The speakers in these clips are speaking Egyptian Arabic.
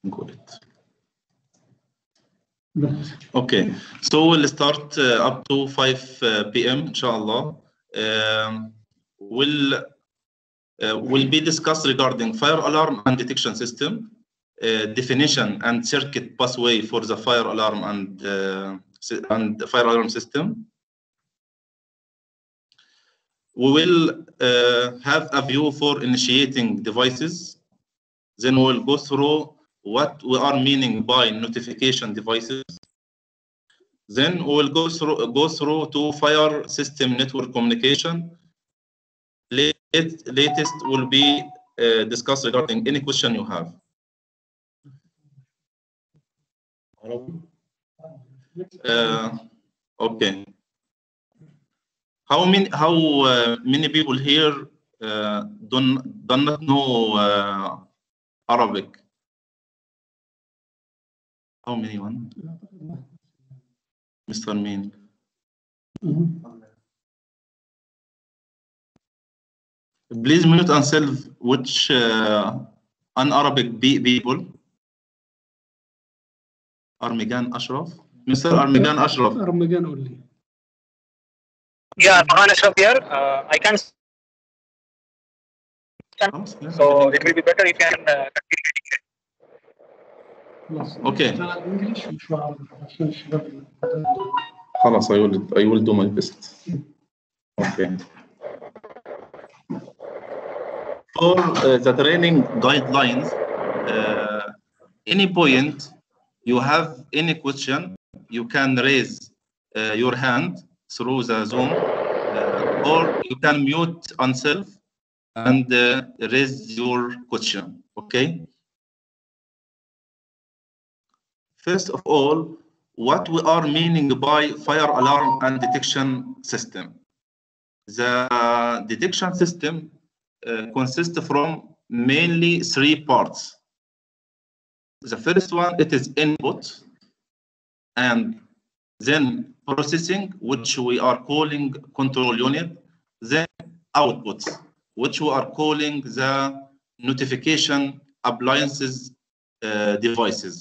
Got it. Okay, so we'll start uh, up to 5 uh, p.m. inshallah. Um, we'll uh, will be discussed regarding fire alarm and detection system, uh, definition and circuit pathway for the fire alarm and uh, sy- and the fire alarm system. We will uh, have a view for initiating devices. Then we will go through what we are meaning by notification devices. Then we will go through go through to fire system network communication. Late, latest will be uh, discussed regarding any question you have. Uh, okay. How many how uh, many people here uh, don't do not know uh, Arabic? How many one? Mr. Mean. Please mute and self which uh, un-Arabic be- people. Armigan Ashraf. Mr. Armigan Ashraf. رمضان only. Yeah, Mahan Ashraf here. Uh, I can. So it will be better if you can uh, continue. خلاص Okay. اشتغل انجلش مش عربي عشان الشباب خلاص I will I will do my best. Okay. For uh, the training guidelines, uh, any point you have any question, you can raise uh, your hand through the Zoom, uh, or you can mute yourself and uh, raise your question. Okay. First of all, what we are meaning by fire alarm and detection system. The detection system uh, consists from mainly three parts. The first one, it is input, and then processing, which we are calling control unit, then output, which we are calling the notification appliances uh, devices.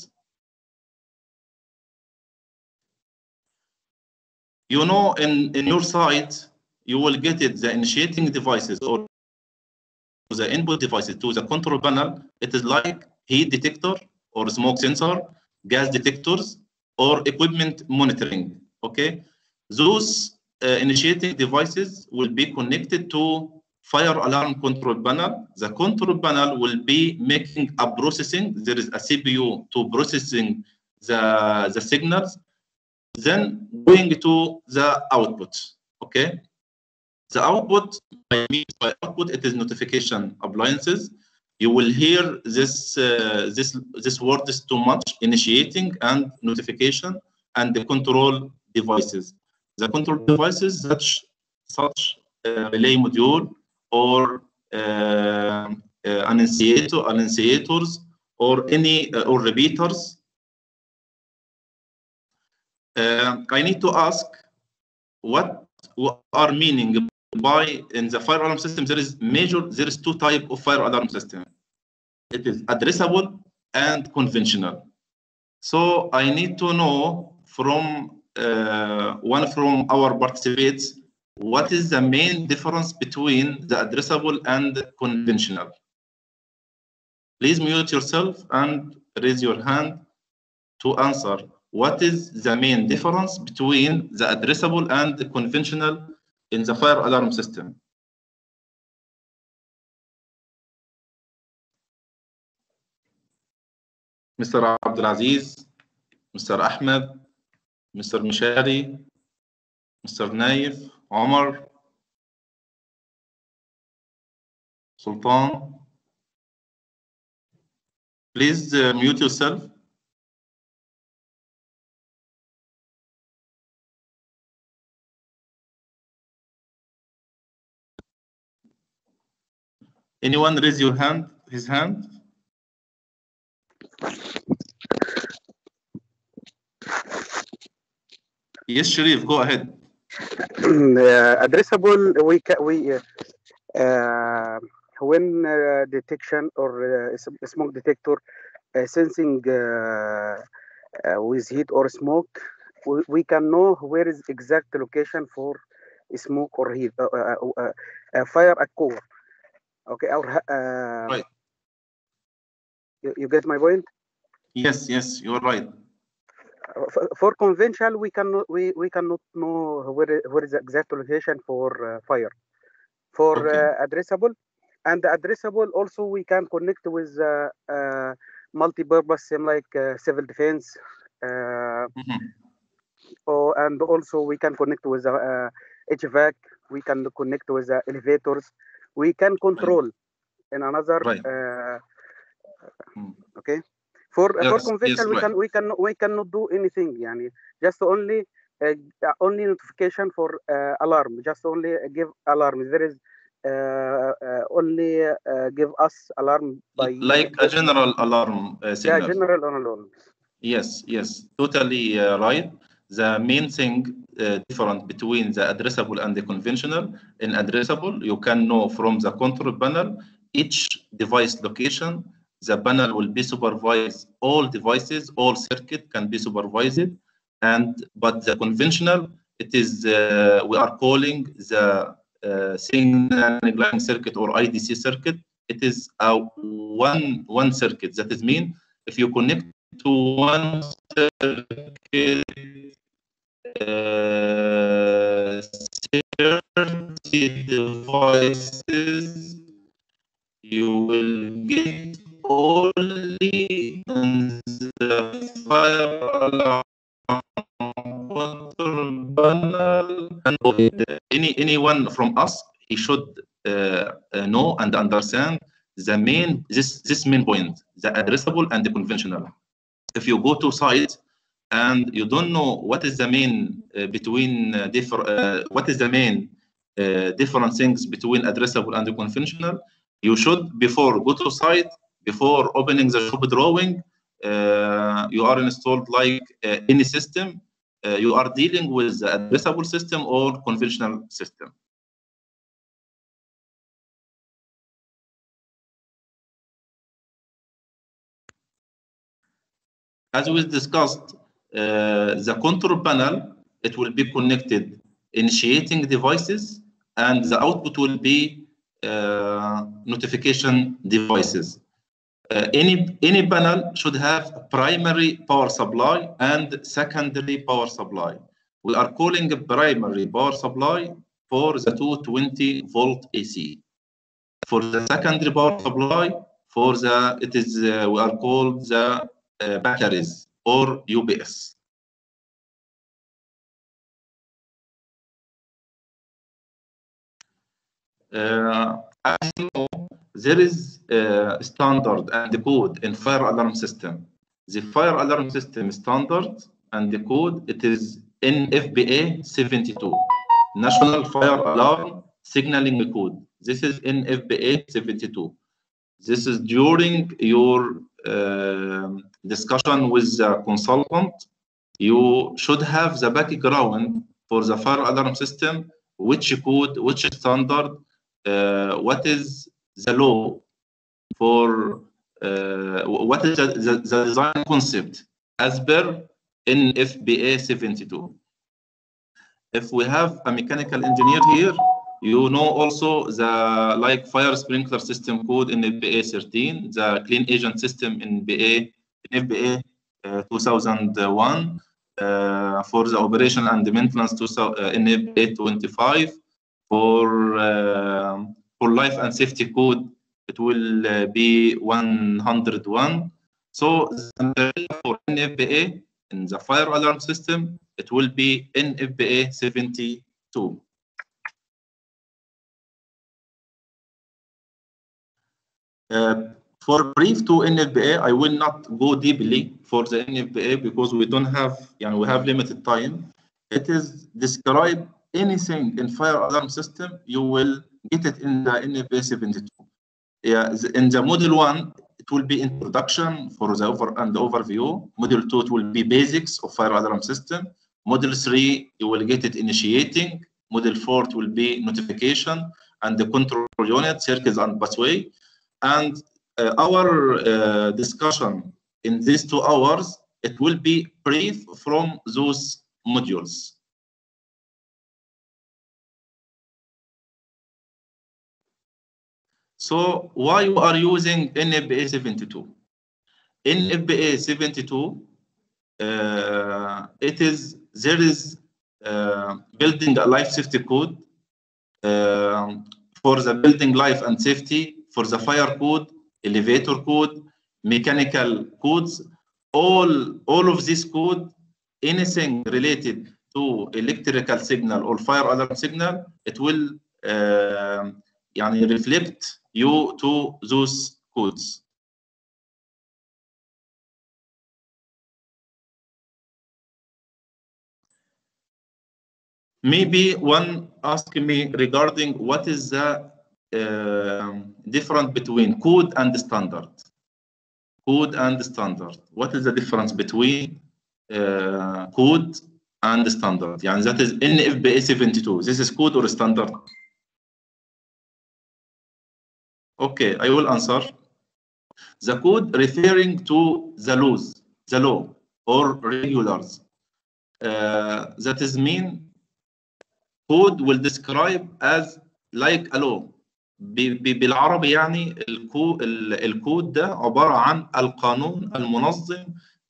you know in, in your site you will get it the initiating devices or the input devices to the control panel it is like heat detector or smoke sensor gas detectors or equipment monitoring okay those uh, initiating devices will be connected to fire alarm control panel the control panel will be making a processing there is a cpu to processing the the signals then going to the output. Okay, the output I mean by output it is notification appliances. You will hear this uh, this this word is too much initiating and notification and the control devices. The control devices such such uh, relay module or uh, uh, annunciator annunciators or any uh, or repeaters uh, I need to ask what we are meaning by in the fire alarm system there is major there is two type of fire alarm system it is addressable and conventional so I need to know from uh, one from our participants what is the main difference between the addressable and conventional please mute yourself and raise your hand to answer what is the main difference between the addressable and the conventional in the fire alarm system? Mr. Abdulaziz, Mr. Ahmed, Mr. Mishari, Mr. Naif, Omar, Sultan. Please uh, mute yourself. Anyone raise your hand, his hand? Yes, Sharif, go ahead. uh, addressable we ca- we uh, uh, when uh, detection or uh, sm- smoke detector uh, sensing uh, uh, with heat or smoke, we, we can know where is exact location for smoke or heat, uh, uh, uh, uh, fire occur. Okay, or uh, Right. you, you get my point? Yes, yes, you're right. Uh, for, for conventional, we cannot we, we cannot know where i- where is the exact location for uh, fire. For Okay. uh, addressable, and the addressable also we can connect with uh, uh, multi-purpose same like uh, civil defense, uh, Mhm. or, and also we can connect with uh, uh, HVAC. We can connect with uh, elevators. We can control in another. Right. Uh, Mm. okay. For for Yes, yes, conventional, we right. can we can we cannot do anything. Yani just only uh, only notification for uh, alarm. Just only give alarm. There is uh, uh, only uh, give us alarm by Like a general alarm uh, yeah signal. general on alarm. Yes, yes, totally uh, right. The main thing uh, different between the addressable and the conventional, in addressable, you can know from the control panel each device location. The panel will be supervised, all devices, all circuit can be supervised. And but the conventional, it is uh, we are calling the uh, signaling circuit or IDC circuit. It is a one one circuit. That is mean if you connect to one circuit uh, 30 devices, you will get only in the fire alarm control panel and any anyone from us he should uh, uh, know and understand the main this this main point the addressable and the conventional if you go to site and you don't know what is the main uh, between uh, different uh, what is the main uh, different things between addressable and the conventional you should before go to site before opening the shop drawing uh, you are installed like uh, any system uh, you are dealing with the addressable system or conventional system as we discussed, uh, the control panel, it will be connected initiating devices and the output will be uh, notification devices. Uh, any, any panel should have a primary power supply and secondary power supply. We are calling a primary power supply for the 220 volt AC. For the secondary power supply, for the, it is, uh, we are called the uh, batteries or UPS. Uh, as you know, there is a standard and the code in fire alarm system. The fire alarm system standard and the code, it is NFPA 72, National Fire Alarm Signaling Code. This is NFPA 72. This is during your uh, discussion with the consultant. You should have the background for the fire alarm system, which code, which standard, uh, what is the law for, uh, what is the, the, the design concept as per NFPA 72. If we have a mechanical engineer here, you know also the like fire sprinkler system code in NFPA 13, the clean agent system in BA, NFPA uh, 2001, uh, for the operation and the maintenance to uh, NFPA 25, for uh, for life and safety code, it will uh, be 101. So for NFPA in the fire alarm system, it will be NFPA 72. Uh, for brief to NFPA, I will not go deeply for the NFPA because we don't have, you know, we have limited time. It is describe anything in fire alarm system, you will get it in the NFPA 72. Yeah, the- in the model one, it will be introduction for the over and overview. Model two, it will be basics of fire alarm system. Model three, you will get it initiating. Model four, it will be notification and the control unit, circuits and pathway. And uh, our uh, discussion in these two hours, it will be brief from those modules. So why you are using NFBA 72? NFBA 72, uh, it is there is uh, building a life safety code um, for the building life and safety, for the fire code, elevator code, mechanical codes, all all of this code, anything related to electrical signal or fire alarm signal, it will uh, يعني reflect you to those codes. Maybe one asked me regarding what is the uh, difference between code and standard. Code and standard. What is the difference between uh, code and standard? يعني that is NFPA 72. This is code or standard? Okay, I will answer. The code referring to the laws, the law or regulars. Uh, that is mean code will describe as like a law. بالعربي يعني الكو الكود ده عباره عن القانون المنظم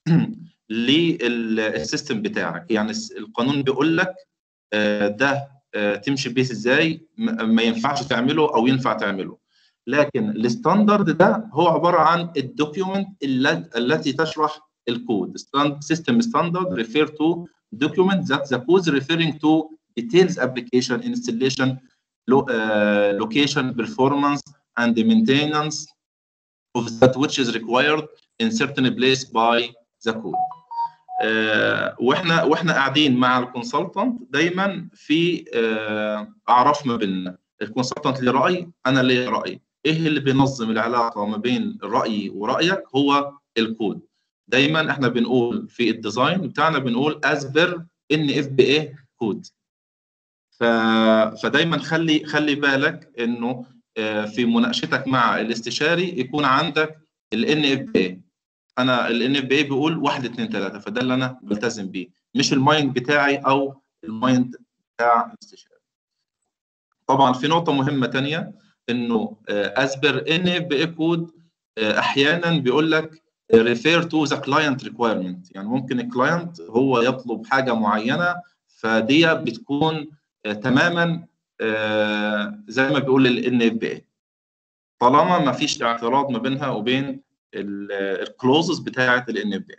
للسيستم بتاعك يعني القانون بيقول لك ده تمشي بيه ازاي ما ينفعش تعمله او ينفع تعمله لكن الستاندرد ده هو عباره عن الدوكيومنت التي تشرح الكود system standard refer to document that the code referring to details application installation lo uh, location performance and the maintenance of that which is required in certain place by the code uh, واحنا واحنا قاعدين مع الكونسلتنت دايما في uh, اعراف ما بيننا الكونسلتنت ليه راي انا ليه راي ايه اللي بينظم العلاقه ما بين رايي ورايك هو الكود دايما احنا بنقول في الديزاين بتاعنا بنقول as per ان اف بي اي كود ف... فدايما خلي خلي بالك انه في مناقشتك مع الاستشاري يكون عندك الان اف بي انا الان اف بي بيقول 1 2 3 فده اللي انا بلتزم بيه مش المايند بتاعي او المايند بتاع الاستشاري طبعا في نقطه مهمه ثانيه انه اسبر ان اف بي كود احيانا بيقول لك refer to the client requirement يعني ممكن الكلاينت هو يطلب حاجه معينه فدي بتكون تماما زي ما بيقول ال اف بي طالما ما فيش اعتراض ما بينها وبين الكلوزز بتاعه ال اف بي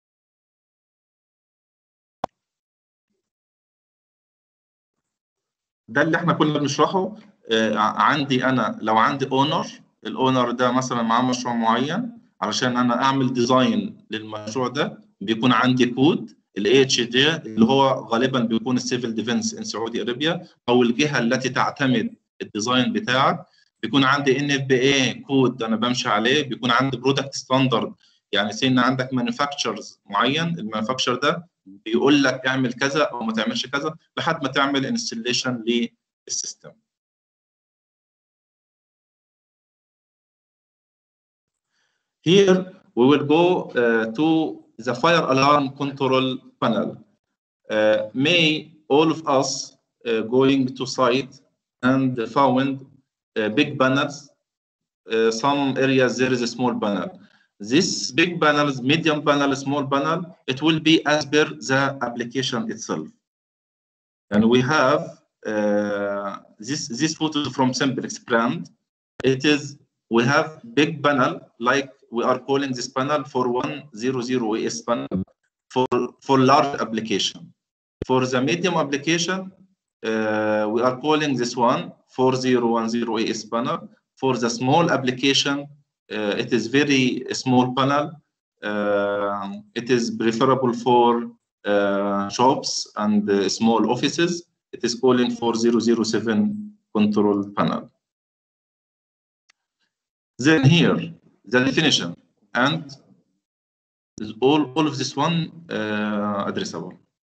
ده اللي احنا كنا بنشرحه عندي انا لو عندي اونر الاونر ده مثلا معاه مشروع معين علشان انا اعمل ديزاين للمشروع ده بيكون عندي كود الاي اتش دي اللي هو غالبا بيكون السيفل ديفنس ان سعودي ارابيا او الجهه التي تعتمد الديزاين بتاعك بيكون عندي ان اف بي اي كود انا بمشي عليه بيكون عندي برودكت ستاندرد يعني سين عندك مانيفاكتشرز معين المانيفاكتشر ده بيقول لك اعمل كذا او ما تعملش كذا لحد ما تعمل انستليشن للسيستم Here we will go uh, to the fire alarm control panel. Uh, may all of us uh, going to site and found big banners. some areas there is a small banner. This big panel, medium panel, small panel, it will be as per the application itself. And we have this this photo from Simplex brand. It is we have big panel like we are calling this panel for 100 AS panel for, for large application. For the medium application, uh, we are calling this one 4010 AS panel. For the small application, uh, it is very small panel. Uh, it is preferable for shops and small offices. It is calling 4007 control panel. Then here, the definition and all, all of this one uh, addressable.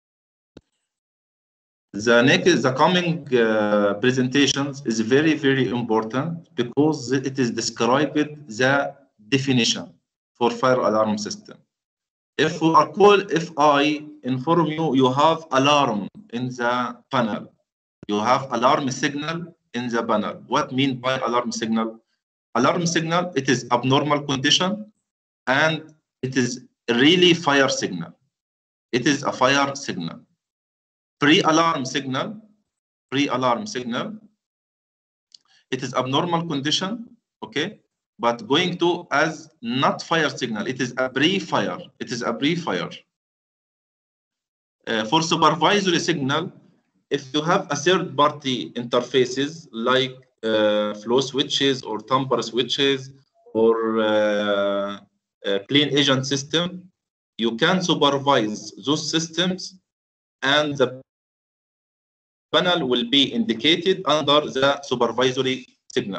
The next, the coming uh, presentations is very, very important because it is described the definition. for fire alarm system. If we are call, if I inform you, you have alarm in the panel. You have alarm signal in the panel. What mean by alarm signal? Alarm signal, it is abnormal condition and it is really fire signal. It is a fire signal. Pre-alarm signal, pre-alarm signal, it is abnormal condition, okay? But going to as not fire signal, it is a pre-fire. It is a pre-fire. Uh, for supervisory signal, if you have a third-party interfaces like uh, flow switches or tamper switches or uh, uh, clean agent system, you can supervise those systems and the panel will be indicated under the supervisory signal.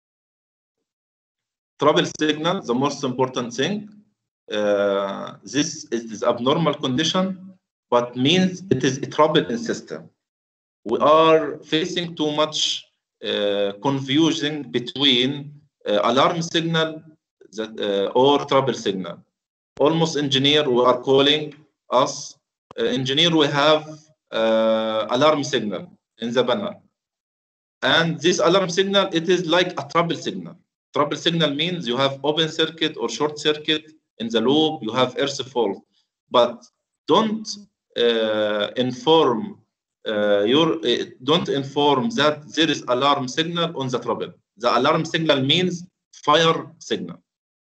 Trouble signal, the most important thing, uh, this is abnormal condition, but means it is a trouble in system. We are facing too much uh, confusion between uh, alarm signal that, uh, or trouble signal. Almost engineer, we are calling us, uh, engineer, we have uh, alarm signal in the panel. And this alarm signal, it is like a trouble signal. Trouble signal means you have open circuit or short circuit in the loop, you have earth fault. But don't uh, inform uh, your uh, don't inform that there is alarm signal on the trouble. The alarm signal means fire signal.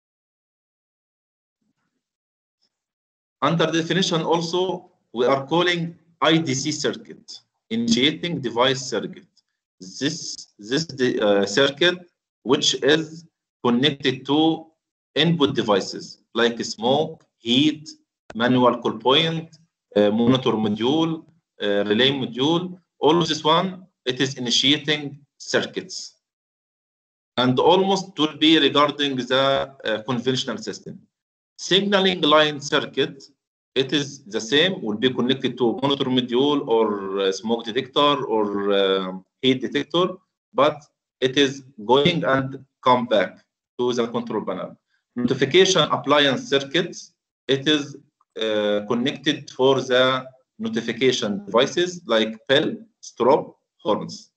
Under definition also, we are calling IDC circuit, initiating device circuit. This, this uh, circuit, which is connected to input devices like smoke, heat, manual cool point, uh, monitor module, uh, relay module, all of this one, it is initiating circuits. And almost will be regarding the uh, conventional system. Signaling line circuit, it is the same, will be connected to monitor module or uh, smoke detector or uh, heat detector, but it is going and come back to the control panel. Notification appliance circuits, it is uh, connected for the notification devices like bell, strobe, horns.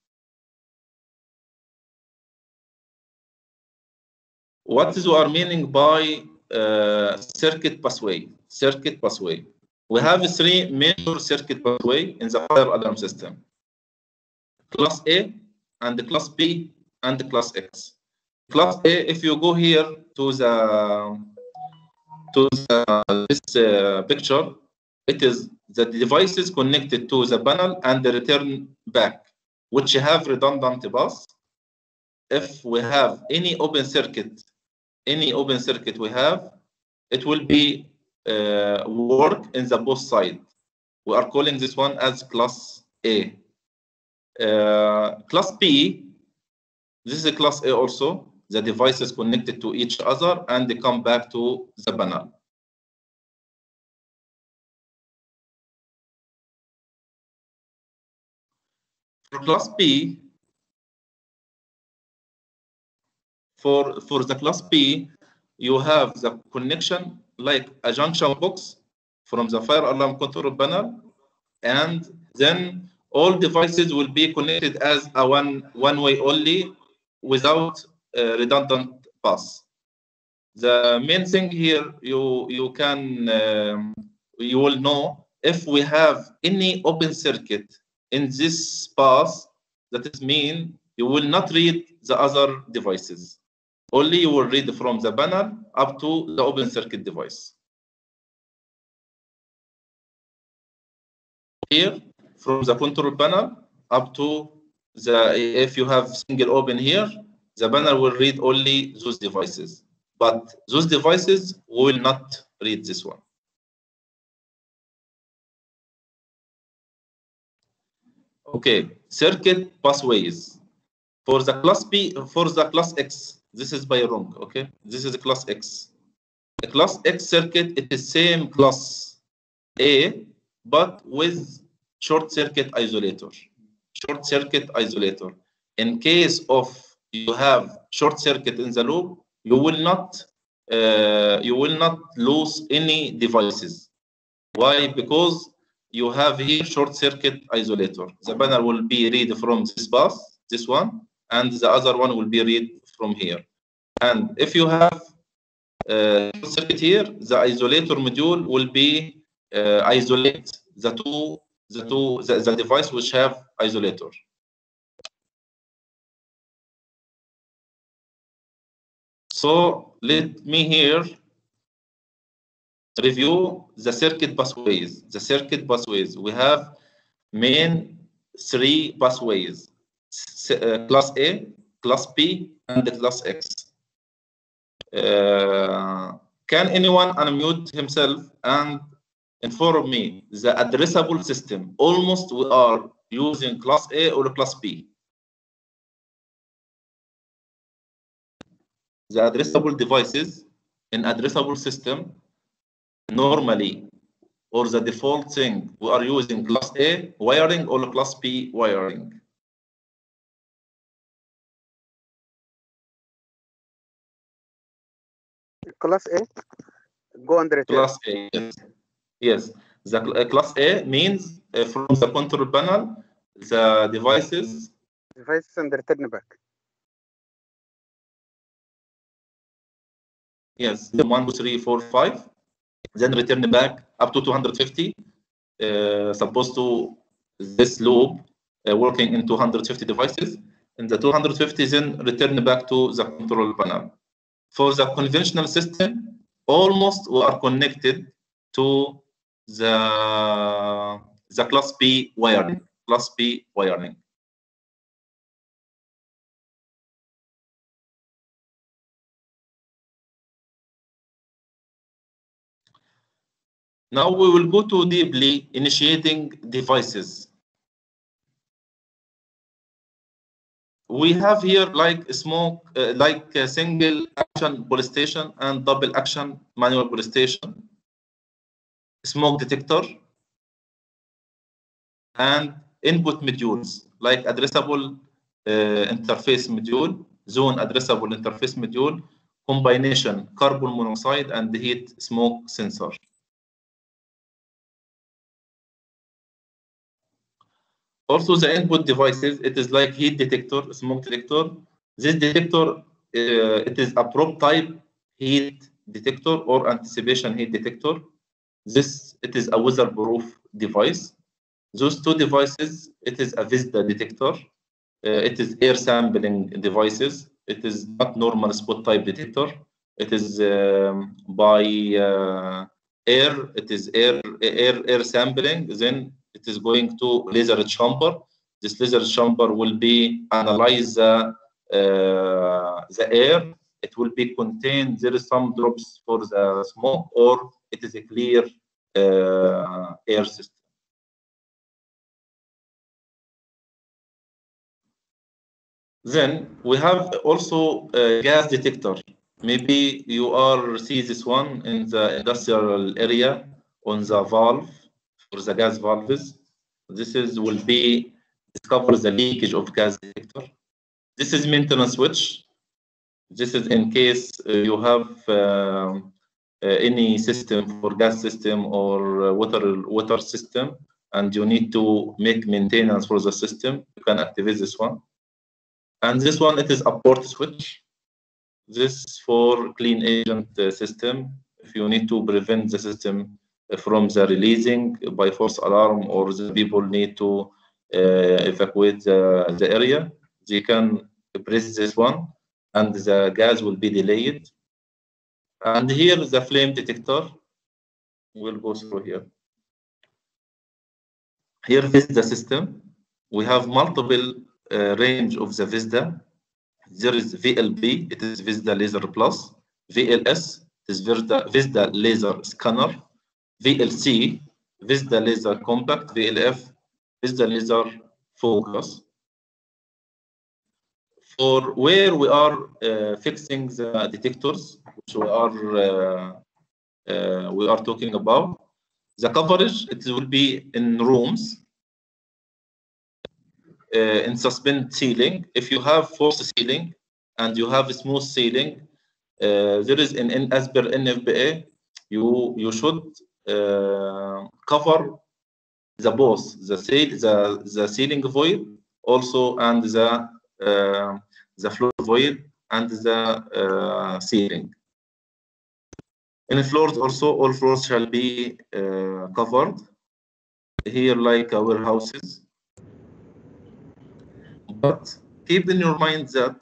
What is our meaning by uh, circuit pathway? Circuit pathway. We have three major circuit pathway in the fire alarm system. Class A and the class B and the class X. Class A, if you go here to the to the, this uh, picture, it is the devices connected to the panel and the return back, which have redundant bus. If we have any open circuit, any open circuit we have, it will be uh, work in the both side. We are calling this one as class A. Uh, class B, this is a class A also. The devices connected to each other and they come back to the panel. For class B, for, for the class B, you have the connection like a junction box from the fire alarm control panel, and then all devices will be connected as a one one way only without uh, redundant pass. The main thing here you you can um, you will know if we have any open circuit in this path, that is mean you will not read the other devices. Only you will read from the panel up to the open circuit device. Here, from the control panel up to the, if you have single open here, the panel will read only those devices. But those devices will not read this one. Okay, circuit pathways. For the class B, for the class X, this is by wrong, okay? This is class X. The class X circuit, it is same class A, but with short circuit isolator. Short circuit isolator. In case of you have short circuit in the loop, you will not uh, you will not lose any devices. Why? Because you have here short circuit isolator. The panel will be read from this bus, this one, and the other one will be read from here. And if you have uh, short circuit here, the isolator module will be uh, isolate the two, the two, the, the device which have isolator. So let me here review the circuit busways. The circuit busways. We have main three busways, S- uh, class A, class B, and the class X. Uh, can anyone unmute himself and inform me the addressable system? Almost we are using class A or class B. The addressable devices in addressable system normally or the default thing we are using class A wiring or class B wiring. Class A, go and return. Class A, yes. Yes, the cl- uh, class A means uh, from the control panel, the devices, Devices and return back. yes, the one, two, three, four, five, then return back up to 250, uh, supposed to this loop uh, working in 250 devices, and the 250 then return back to the control panel. For the conventional system, almost we are connected to the the class B wiring, class B wiring. Now we will go to deeply initiating devices. We have here like a smoke, uh, like a single action police station and double action manual police station, smoke detector, and input modules like addressable uh, interface module, zone addressable interface module, combination carbon monoxide and heat smoke sensor. Also, the input devices, it is like heat detector, smoke detector. This detector, uh, it is a probe type heat detector or anticipation heat detector. This, it is a weatherproof device. Those two devices, it is a VISDA detector. Uh, it is air sampling devices. It is not normal spot type detector. It is um, by uh, air. It is air air air sampling. Then it is going to laser chamber. This laser chamber will be analyze the uh, the air. It will be contained. There is some drops for the smoke, or it is a clear uh, air system. Then we have also a gas detector. Maybe you are see this one in the industrial area on the valve for the gas valves. This is will be discover the leakage of gas detector. This is maintenance switch. This is in case uh, you have um, uh, any system for gas system or uh, water water system, and you need to make maintenance for the system. You can activate this one. And this one, it is a port switch. This for clean agent uh, system. If you need to prevent the system from the releasing by false alarm or the people need to uh, evacuate the, the area, they can press this one and the gas will be delayed. And here the flame detector will go through here. Here is the system. We have multiple uh, range of the VISDA. There is VLB, it is VISDA Laser Plus. VLS, it is VISDA, VISDA Laser Scanner. VLC, VISDA Laser Compact. VLF, VISDA Laser Focus. For where we are uh, fixing the detectors, which we are uh, uh, we are talking about, the coverage it will be in rooms uh, in suspend ceiling. If you have forced ceiling and you have a smooth ceiling, uh, there is in, in as per NFPA you you should uh, cover the both the sail the the ceiling void also and the uh, the floor void and the uh, ceiling. In floors also all floors shall be uh, covered here like uh, warehouses. But keep in your mind that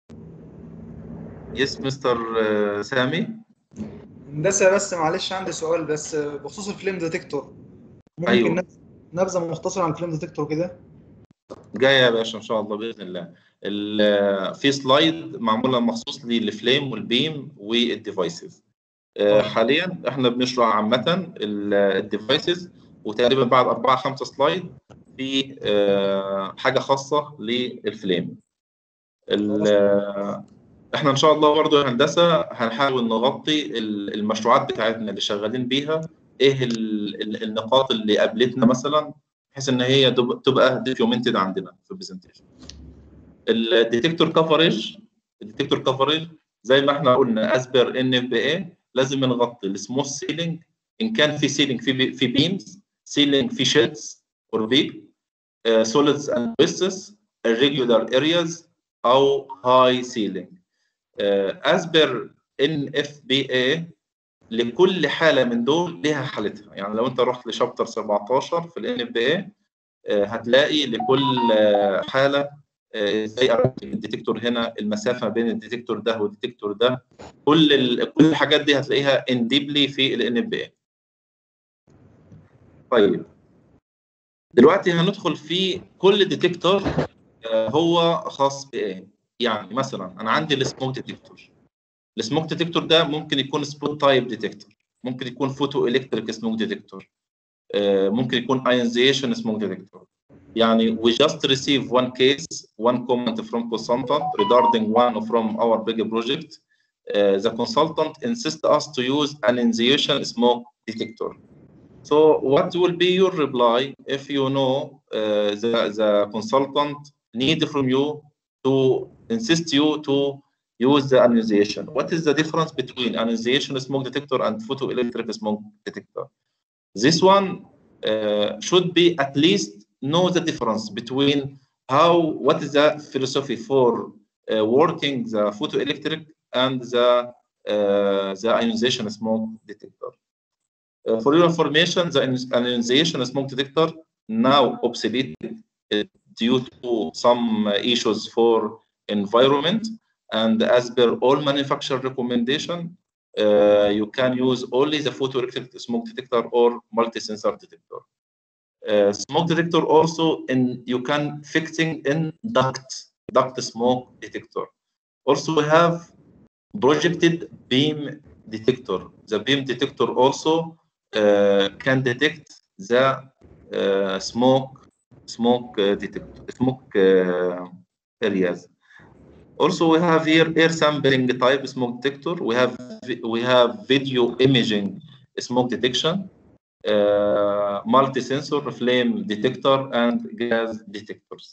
yes, Mr. Uh, Sami. هندسة بس معلش عندي سؤال بس بخصوص الفليم ديتكتور ممكن أيوة. نبذ- نبذة مختصرة عن الفليم ديتكتور كده جايه يا باشا ان شاء الله باذن الله ال- في سلايد معموله مخصوص للفليم والبيم والديفايسز آه، حاليا احنا بنشرح عامه الديفايسز وتقريبا بعد اربعه خمسه سلايد في آه، حاجه خاصه للفليم ال- آه، احنا ان شاء الله برضو يا هندسه هنحاول نغطي ال- المشروعات بتاعتنا اللي شغالين بيها ايه ال- ال- النقاط اللي قابلتنا مثلا بحيث ان هي تب- تبقى دوكيومنتد عندنا في البرزنتيشن الديتكتور كفرج الديتكتور كفرج زي ما احنا قلنا اسبر ان اف بي اي لازم نغطي السموث سيلينج ان كان في سيلينج في بي في بيمز سيلينج في شيدز اور بيك سوليدز اند بيسس irregular areas او هاي سيلينج اسبر ان اف بي اي لكل حاله من دول ليها حالتها يعني لو انت رحت لشابتر 17 في الان اف بي اي هتلاقي لكل آه، حاله آه، ازاي اركب الديتكتور هنا المسافه بين الديتكتور ده والديتكتور ده كل ال... كل الحاجات دي هتلاقيها ان ديبلي في الان اف بي اي طيب دلوقتي هندخل في كل ديتكتور هو خاص بايه يعني مثلا انا عندي السموك ديتكتور السموك ديتكتور ده ممكن يكون سبوت تايب ديتكتور ممكن يكون فوتو الكتريك سموك ديتكتور ممكن يكون ايونزيشن سموك ديتكتور يعني we just receive one case one comment from consultant regarding one from our big project uh, the consultant insists us to use an ionization smoke detector so what will be your reply if you know uh, the, the consultant need from you to insist you to use the ionization. What is the difference between ionization smoke detector and photoelectric smoke detector? This one uh, should be at least know the difference between how what is the philosophy for uh, working the photoelectric and the uh, the ionization smoke detector. Uh, for your information, the ionization smoke detector now obsolete uh, due to some uh, issues for environment and as per all manufacturer recommendation, uh, you can use only the photoelectric smoke detector or multi-sensor detector. Uh, smoke detector also in you can fixing in duct duct smoke detector. Also we have projected beam detector. The beam detector also uh, can detect the uh, smoke smoke uh, detector smoke uh, areas. Also, we have here air sampling type smoke detector. We have we have video imaging smoke detection, uh, multi-sensor flame detector, and gas detectors.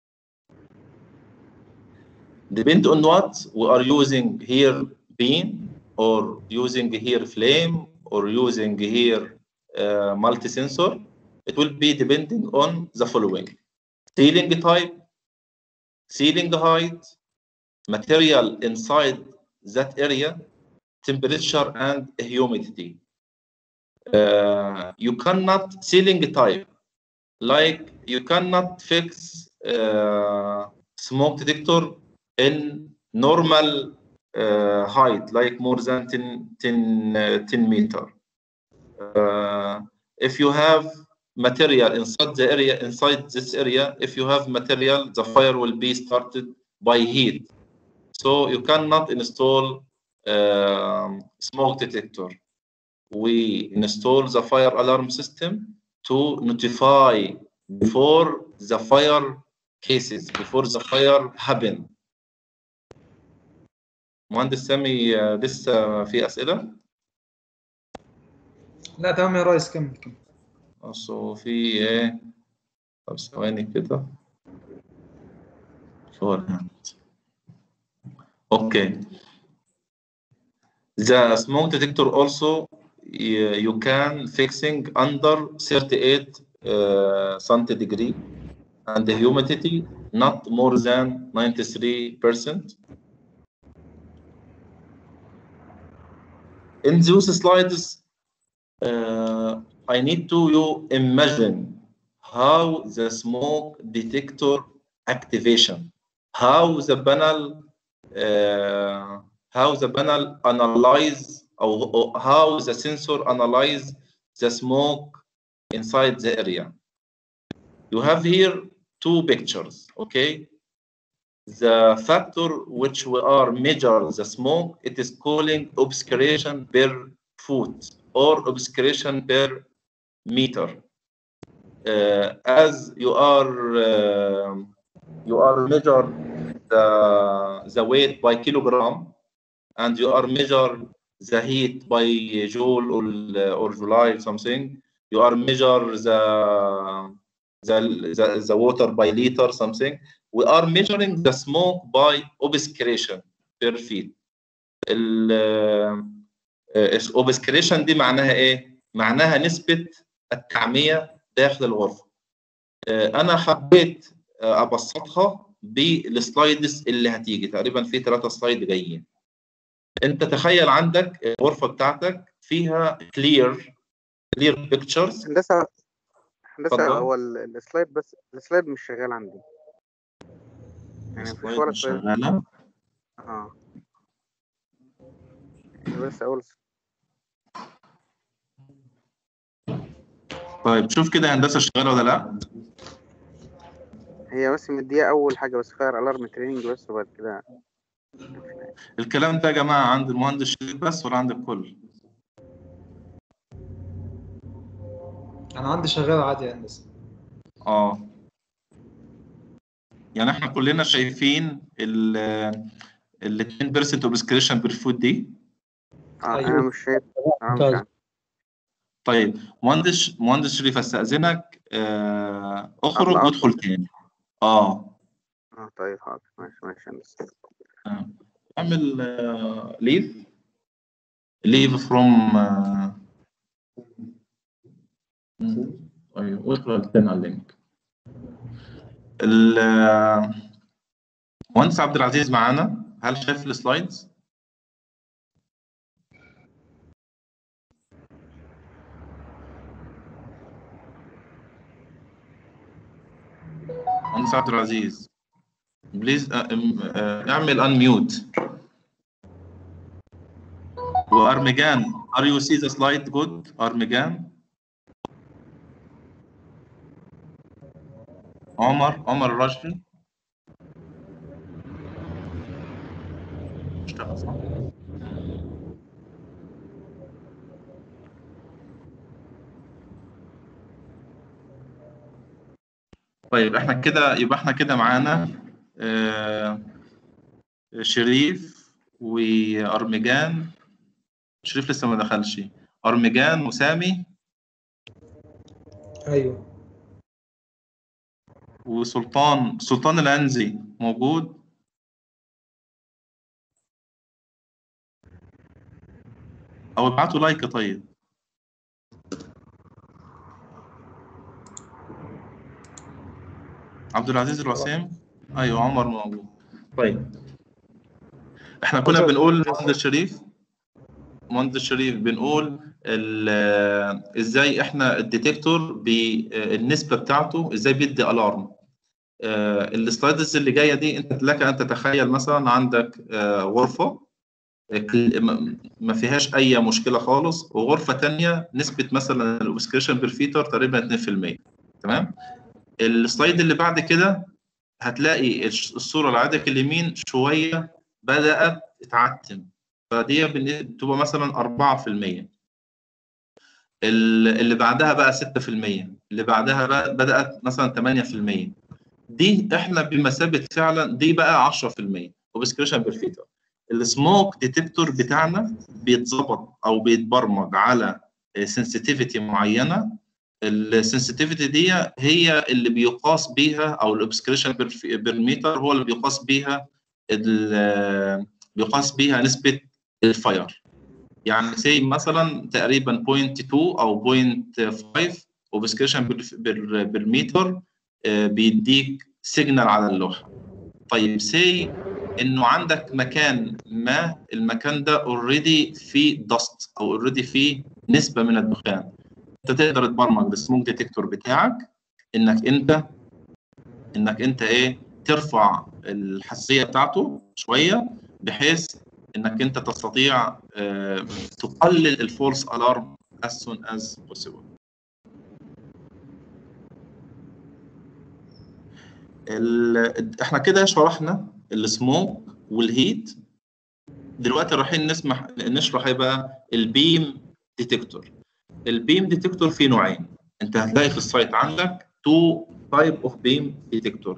Depend on what we are using here beam or using here flame or using here uh, multi-sensor. It will be depending on the following: ceiling type, ceiling height, material inside that area, temperature and humidity. Uh, you cannot ceiling type, like you cannot fix uh, smoke detector in normal uh, height, like more than 10, 10, uh, 10 meter. Uh, if you have material inside the area, inside this area, if you have material, the fire will be started by heat. So you cannot install um, smoke detector. We install the fire alarm system to notify before the fire cases, before the fire happen. مهندس سامي آه، لسه في أسئلة؟ لا تمام يا ريس كمل كمل أصل في إيه؟ طب ثواني كده. صور هاند. أوكي. The smoke detector also you, you can fixing under 38 uh, centigrade and the humidity not more than 93%. In those slides, uh, I need to you imagine how the smoke detector activation, how the panel, uh, how the panel analyze or, or how the sensor analyze the smoke inside the area. You have here two pictures, okay? The factor which we are measure the smoke, it is calling obscuration per foot or obscuration per meter. Uh, as you are uh, you are measure the the weight by kilogram and you are measure the heat by joule or, or july something you are measure the, the the the water by liter something we are measuring the smoke by obscuration per feet ال obscuration دي معناها ايه معناها نسبة التعمية داخل الغرفة انا حبيت ابسطها بالسلايدز اللي هتيجي تقريبا في ثلاثة سلايد جايين انت تخيل عندك الغرفة بتاعتك فيها كلير كلير بيكتشرز هندسة هندسة اتفضل. هو ال- السلايد بس السلايد مش شغال عندي يعني مفيش ولا سلايد شغالة اه بس اول طيب شوف كده هندسة شغالة ولا لا هي بس مدية اول حاجة بس فاير الارم تريننج بس وبعد كده الكلام ده يا جماعة عند المهندس شريف بس ولا عند الكل انا عندي شغال عادي يا هندسه اه يعني احنا كلنا شايفين ال ال 2% اوبسكريشن بالفود دي اه انا أيوه. مش شايف انا مش ممتاز. عارف. طيب مهندس مهندس شريف استاذنك آه اخرج أطلع. وادخل تاني اه اه طيب حاضر ماشي ماشي هندسة آه. اعمل ليف ليف فروم ايوه وادخل تاني على اللينك ال- مهندس عبد العزيز معانا هل شايف السلايدز؟ مهندس عبد العزيز بليز اعمل انميوت وارمجان ار يو سي ذا سلايد جود ارمجان عمر عمر الراشدي اشتغل صح؟ طيب احنا كده يبقى احنا كده معانا آه، شريف وارمجان شريف لسه ما دخلش ارمجان وسامي ايوه وسلطان سلطان الانزي موجود او ابعتوا لايك طيب عبد العزيز الوسيم ايوه عمر موجود طيب احنا كنا أستاذ. بنقول مهندس شريف مهندس شريف بنقول ال- ازاي احنا الديتكتور بالنسبه بتاعته ازاي بيدي الارم السلايدز اللي جايه دي انت لك ان تتخيل مثلا عندك آه، غرفه كل- ما- ما فيهاش اي مشكله خالص وغرفه تانية نسبه مثلا الاوبسكريشن بالفيتر تقريبا 2% تمام السلايد اللي بعد كده هتلاقي الش- الصوره اللي عندك اليمين شويه بدات تتعتم فدي بن- بتبقى مثلا 4% ال- اللي بعدها بقى 6% اللي بعدها بقى بدات مثلا 8% دي احنا بمثابه فعلا دي بقى 10% اوبسكريشن بالفيتر السموك ديتكتور بتاعنا بيتظبط او بيتبرمج على سنسيتيفيتي معينه السنسيتيفيتي دي هي اللي بيقاس بيها او الاوبسكريشن بالميتر هو اللي بيقاس بيها ال- بيقاس بيها نسبه الفاير يعني سي مثلا تقريبا 0.2 او 0.5 اوبسكريشن بالمتر آه، بيديك سيجنال على اللوحه طيب سي انه عندك مكان ما المكان ده اوريدي فيه دست او اوريدي فيه نسبه من الدخان انت تقدر تبرمج السموك ديتكتور بتاعك انك انت انك انت ايه ترفع الحساسيه بتاعته شويه بحيث انك انت تستطيع آه، تقلل الفولس الارم as soon as possible ال- احنا كده شرحنا السموك والهيت دلوقتي رايحين نسمح نشرح ايه بقى البيم ديتكتور البيم ديتكتور فيه نوعين انت هتلاقي في السايت عندك تو تايب اوف بيم ديتكتور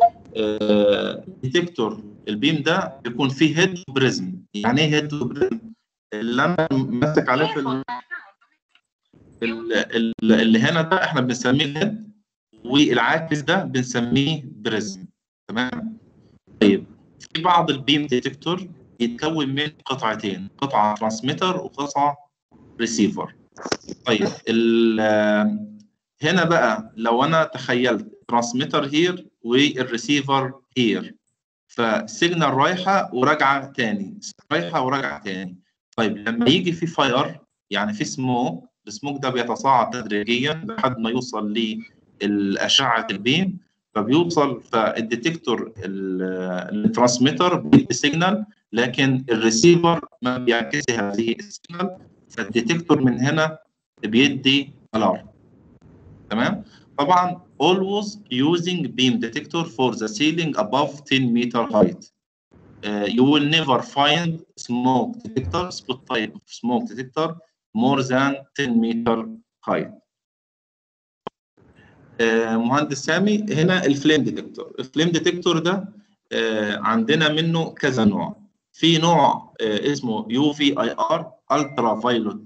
ديتكتور البيم ده بيكون فيه هيد بريزم يعني ايه هيد بريزم اللي انا ماسك عليه في ال- ال- ال- اللي هنا ده احنا بنسميه هيد والعاكس ده بنسميه بريزم تمام طيب في بعض البيم ديتكتور يتكون من قطعتين قطعه ترانسميتر وقطعه ريسيفر طيب ال- هنا بقى لو انا تخيلت ترانسميتر هير والريسيفر هير فسيجنال رايحه وراجعه تاني رايحه وراجعه تاني طيب لما يجي في فاير يعني في سموك السموك ده بيتصاعد تدريجيا لحد ما يوصل للاشعه البيم فبيوصل فالديتكتور ال- الترانسميتر بيدي سيجنال لكن الريسيفر ما بيعكس هذه السيجنال فالديتكتور من هنا بيدي الارم تمام طبعا always using beam detector for the ceiling above 10 meter height uh, you will never find smoke detector spot type of smoke detector more than 10 meter height آه، مهندس سامي هنا الفليم ديتكتور الفليم ديتكتور ده آه، عندنا منه كذا نوع في نوع آه، اسمه يو في اي ار الترا فايلوت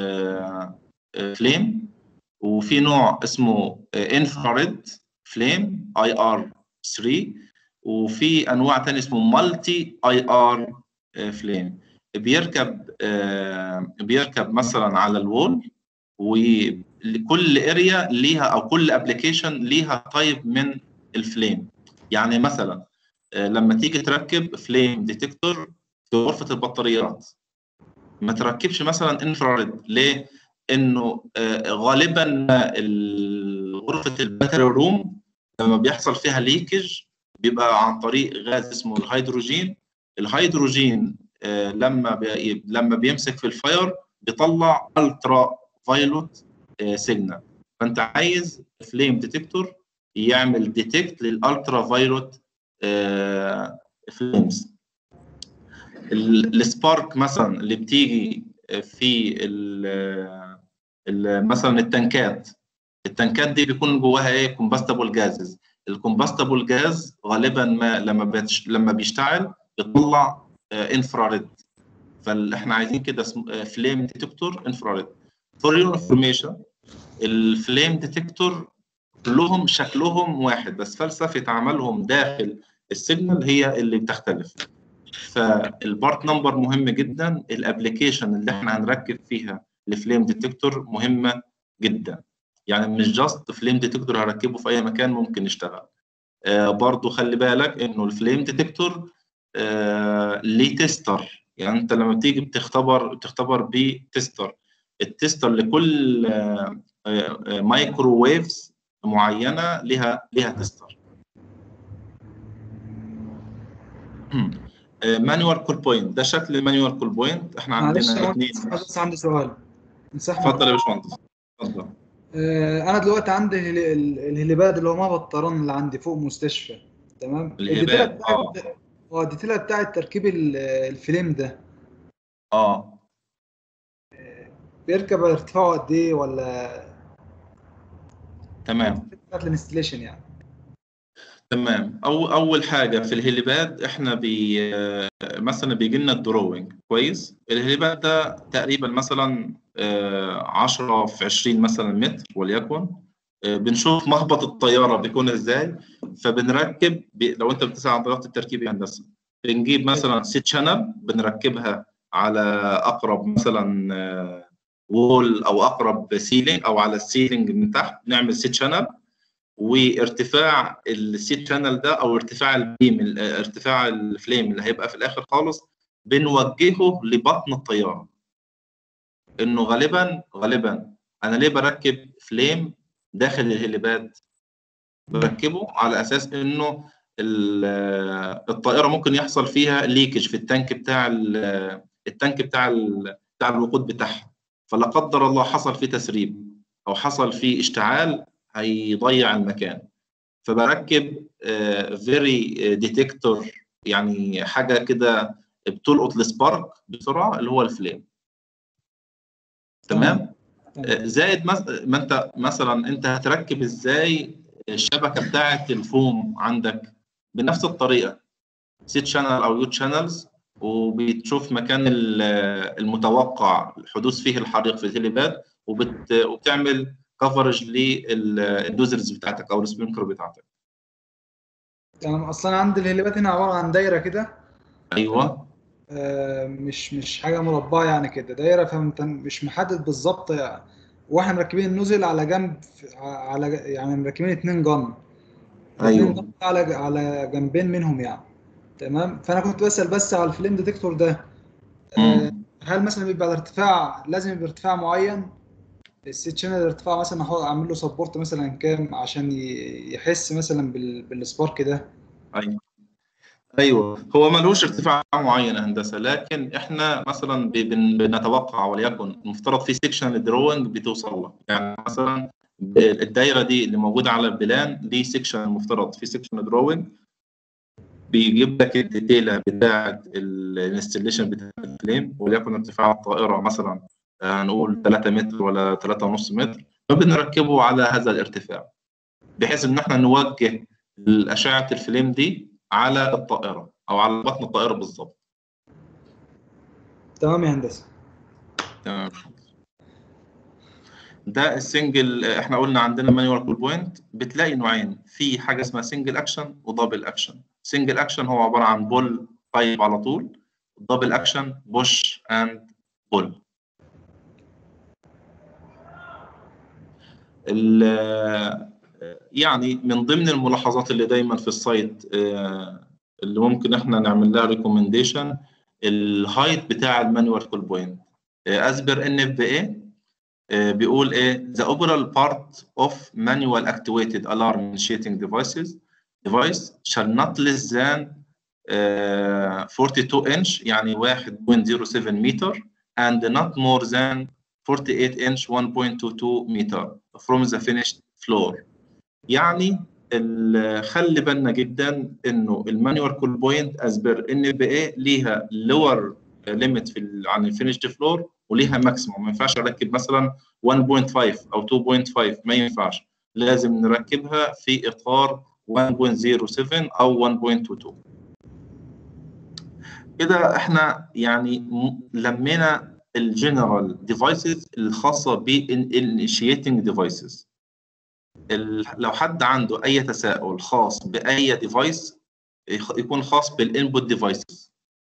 فليم وفي نوع اسمه انفراريد فليم اي ار 3 وفي انواع تانية اسمه مالتي اي ار فليم بيركب آه، بيركب مثلا على الوول ولكل اريا ليها او كل ابلكيشن ليها تايب من الفليم يعني مثلا آه، لما تيجي تركب فليم ديتكتور في غرفه البطاريات ما تركبش مثلا انفراريد ليه؟ انه آه، غالبا ال- غرفه الباتري روم لما بيحصل فيها ليكج بيبقى عن طريق غاز اسمه الهيدروجين الهيدروجين آه، لما بي لما بيمسك في الفاير بيطلع الترا فايلوت سيجنال فانت عايز فليم ديتكتور يعمل ديتكت للالترا فايلوت فليمز السبارك مثلا اللي بتيجي في ال- ال- مثلا التنكات التنكات دي بيكون جواها ايه كومباستبل جازز الكومباستبل جاز غالبا ما لما بيتش لما بيشتعل بيطلع انفراريد فاحنا عايزين كده فليم ديتكتور انفراريد فور يور انفورميشن الفليم ديتكتور كلهم شكلهم واحد بس فلسفه عملهم داخل السيجنال هي اللي بتختلف فالبارت نمبر مهم جدا الابلكيشن اللي احنا هنركب فيها الفليم ديتكتور مهمه جدا يعني مش جاست فليم ديتكتور هركبه في اي مكان ممكن يشتغل آه برضو خلي بالك انه الفليم ديتكتور آه ليه تيستر يعني انت لما بتيجي بتختبر بتختبر بتيستر التيستر لكل آه آه مايكرو ويفز معينه ليها ليها تيستر مانوال كول بوينت ده شكل المانوال كول بوينت احنا معلش عندنا أنا اثنين بس عندي سؤال مساحة اتفضل يا باشمهندس اتفضل آه، انا دلوقتي عندي الهلي- ال- الهليباد اللي هو ما بطران اللي عندي فوق مستشفى تمام الهليباد، الديتيلة بتاعت اه الديتيلة بتاعت تركيب ال- الفيلم ده اه بيركب ارتفاعه قد ايه ولا تمام بتاعت الانستليشن يعني تمام أو أول حاجة في الهليباد إحنا بي آه، مثلا بيجي لنا الدروينج كويس الهليباد ده تقريبا مثلا آه، 10 في 20 مثلا متر وليكن آه، بنشوف مهبط الطيارة بيكون إزاي فبنركب ب... لو أنت بتسأل عن طريقة التركيب الهندسي بنجيب مثلا سيت شانل بنركبها على اقرب مثلا وول او اقرب سيلينج او على السيلينج من تحت نعمل سيت شانل وارتفاع السيت شانل ده او ارتفاع البيم ال- ارتفاع الفليم اللي هيبقى في الاخر خالص بنوجهه لبطن الطياره انه غالبا غالبا انا ليه بركب فليم داخل الهليباد بركبه على اساس انه ال- الطائره ممكن يحصل فيها ليكج في التانك بتاع ال- التانك بتاع ال- بتاع الوقود بتاعها فلا قدر الله حصل فيه تسريب او حصل فيه اشتعال هيضيع المكان فبركب فيري ديتكتور يعني حاجه كده بتلقط السبارك بسرعه اللي هو الفليم تمام تمام. زائد مس- ما انت مثلا انت هتركب ازاي الشبكه بتاعه الفوم عندك بنفس الطريقه سيت شانل او يو شانلز وبتشوف مكان ال- المتوقع حدوث فيه الحريق في الهليباد وبت... وبتعمل كفرج للدوزرز بتاعتك او السبرينكلر بتاعتك تمام اصلا عندي الهليبات هنا عباره عن دايره كده ايوه آه، مش مش حاجه مربعه يعني كده دايره فانت مش محدد بالظبط يعني. واحنا مركبين النوزل على جنب على يعني مركبين اتنين جن أيوة. اتنين جن على على جنبين منهم يعني تمام فانا كنت بسال بس على الفليم ديتكتور ده آه، هل مثلا بيبقى الارتفاع لازم يبقى ارتفاع معين السيت شانل الارتفاع مثلا هحاول اعمل له سبورت مثلا كام عشان ي- يحس مثلا بال- بالسبارك ده ايوه ايوه هو ملوش ارتفاع معين يا هندسه لكن احنا مثلا ب- بن- بنتوقع وليكن المفترض في سيكشن دروينج بتوصل له يعني مثلا ب- الدايره دي اللي موجوده على البلان دي سيكشن المفترض في سيكشن دروينج بيجيب لك الديتيله بتاعه الانستليشن بتاع الفليم وليكن ارتفاع الطائره مثلا آه، هنقول 3 متر ولا 3.5 متر فبنركبه على هذا الارتفاع بحيث ان احنا نوجه اشعه الفليم دي على الطائره او على بطن الطائره بالظبط تمام يا هندسه تمام ده السنجل احنا قلنا عندنا مانيوال كول بوينت بتلاقي نوعين في حاجه اسمها سنجل اكشن ودبل اكشن سنجل اكشن هو عباره عن بول بايب على طول دبل اكشن بوش اند بول يعني من ضمن الملاحظات اللي دايما في السايت آه، اللي ممكن احنا نعمل لها ريكومنديشن الهايت بتاع المانيوال كول بوينت اسبر ان اف بي اي بيقول ايه the overall part of manual activated alarm initiating devices device shall not less than uh, 42 inch يعني 1.07 متر and not more than 48 inch 1.22 متر from the finished floor يعني ال- خلي بالنا جدا انه المانيوال كول بوينت اسبر ان بي اي ليها لور ليميت في ال- عن الفينيشد فلور وليها ماكسيموم ما ينفعش اركب مثلا 1.5 او 2.5 ما ينفعش لازم نركبها في اطار 1.07 او 1.22 كده احنا يعني م- لمينا الجنرال ديفايسز الخاصه بالانيشيتنج ديفايسز لو حد عنده اي تساؤل خاص باي ديفايس يكون خاص بالانبوت ديفايسز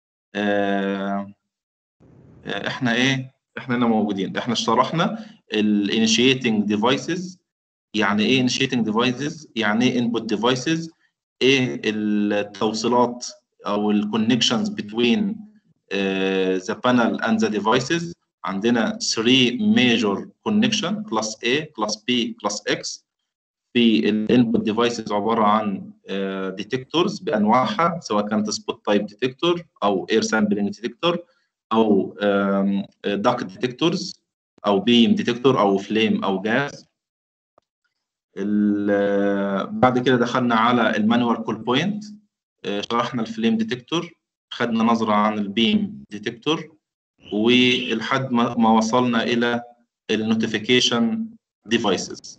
احنا ايه احنا هنا موجودين احنا شرحنا الانيشيتنج ديفايسز يعني ايه انيشيتنج ديفايسز يعني ايه انبوت ديفايسز ايه التوصيلات او الكونكشنز بين ذا بانل اند ذا ديفايسز عندنا 3 ميجور كونكشن كلاس A كلاس B كلاس X في الانبوت ديفايسز عباره عن ديتكتورز بانواعها سواء كانت سبوت تايب ديتكتور او اير سامبلنج ديتكتور او داك ديتكتورز او بيم ديتكتور او فليم او جاز بعد كده دخلنا على المانوال كول بوينت شرحنا الفليم ديتكتور خدنا نظره عن البيم ديتكتور ولحد ما ما وصلنا الى النوتيفيكيشن ديفايسز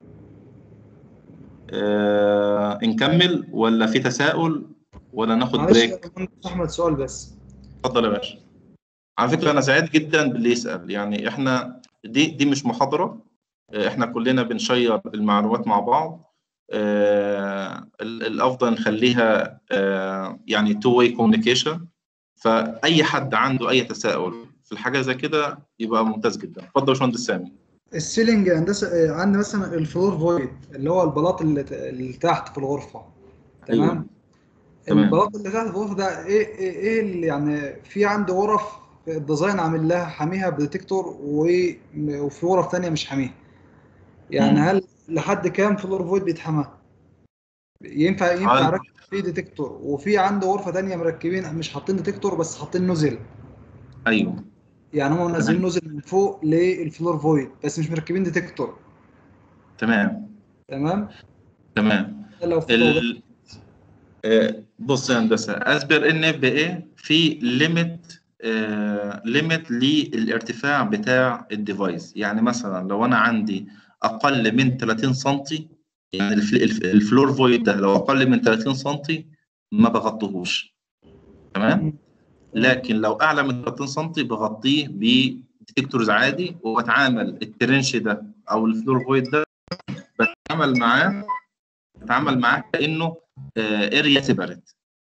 آه، نكمل ولا في تساؤل ولا ناخد معلش بريك يا باشمهندس احمد سؤال بس اتفضل يا باشا على فكره انا سعيد جدا باللي يسال يعني احنا دي دي مش محاضره آه، احنا كلنا بنشير المعلومات مع بعض آه، ال- الافضل نخليها آه، يعني تو واي كوميونيكيشن فاي حد عنده اي تساؤل في الحاجه زي كده يبقى ممتاز جدا اتفضل يا باشمهندس سامي السيلينج هندسه آه، عندي مثلا الفلور فويد اللي هو البلاط اللي, اللي تحت في الغرفه تمام أيوة. تمام. البلاط اللي تحت في الغرفه ده ايه ايه, إيه اللي يعني في عندي غرف الديزاين عامل لها حاميها بديتكتور و- وفي غرف تانية مش حاميها يعني مم. هل لحد كام فلور فويد بيتحمى ينفع ينفع عال- اركب فيه ديتكتور وفي عنده غرفه تانية مركبين مش حاطين ديتكتور بس حاطين نوزل ايوه يعني هم منزلين نوزل من فوق للفلور فويد بس مش مركبين ديتكتور تمام تمام تمام ده لو في توضيح. ال... آه، بص يا هندسه اسبر ان اف بي اي في ليميت ليميت للارتفاع بتاع الديفايس يعني مثلا لو انا عندي اقل من 30 سم يعني الف- الف- الفلور فويد ده لو اقل من 30 سم ما بغطيهوش تمام لكن لو اعلى من 30 سم بغطيه بديتكتورز عادي وبتعامل الترنش ده او الفلور فويد ده بتعامل معاه بتعامل معاه كانه اريا سيبريت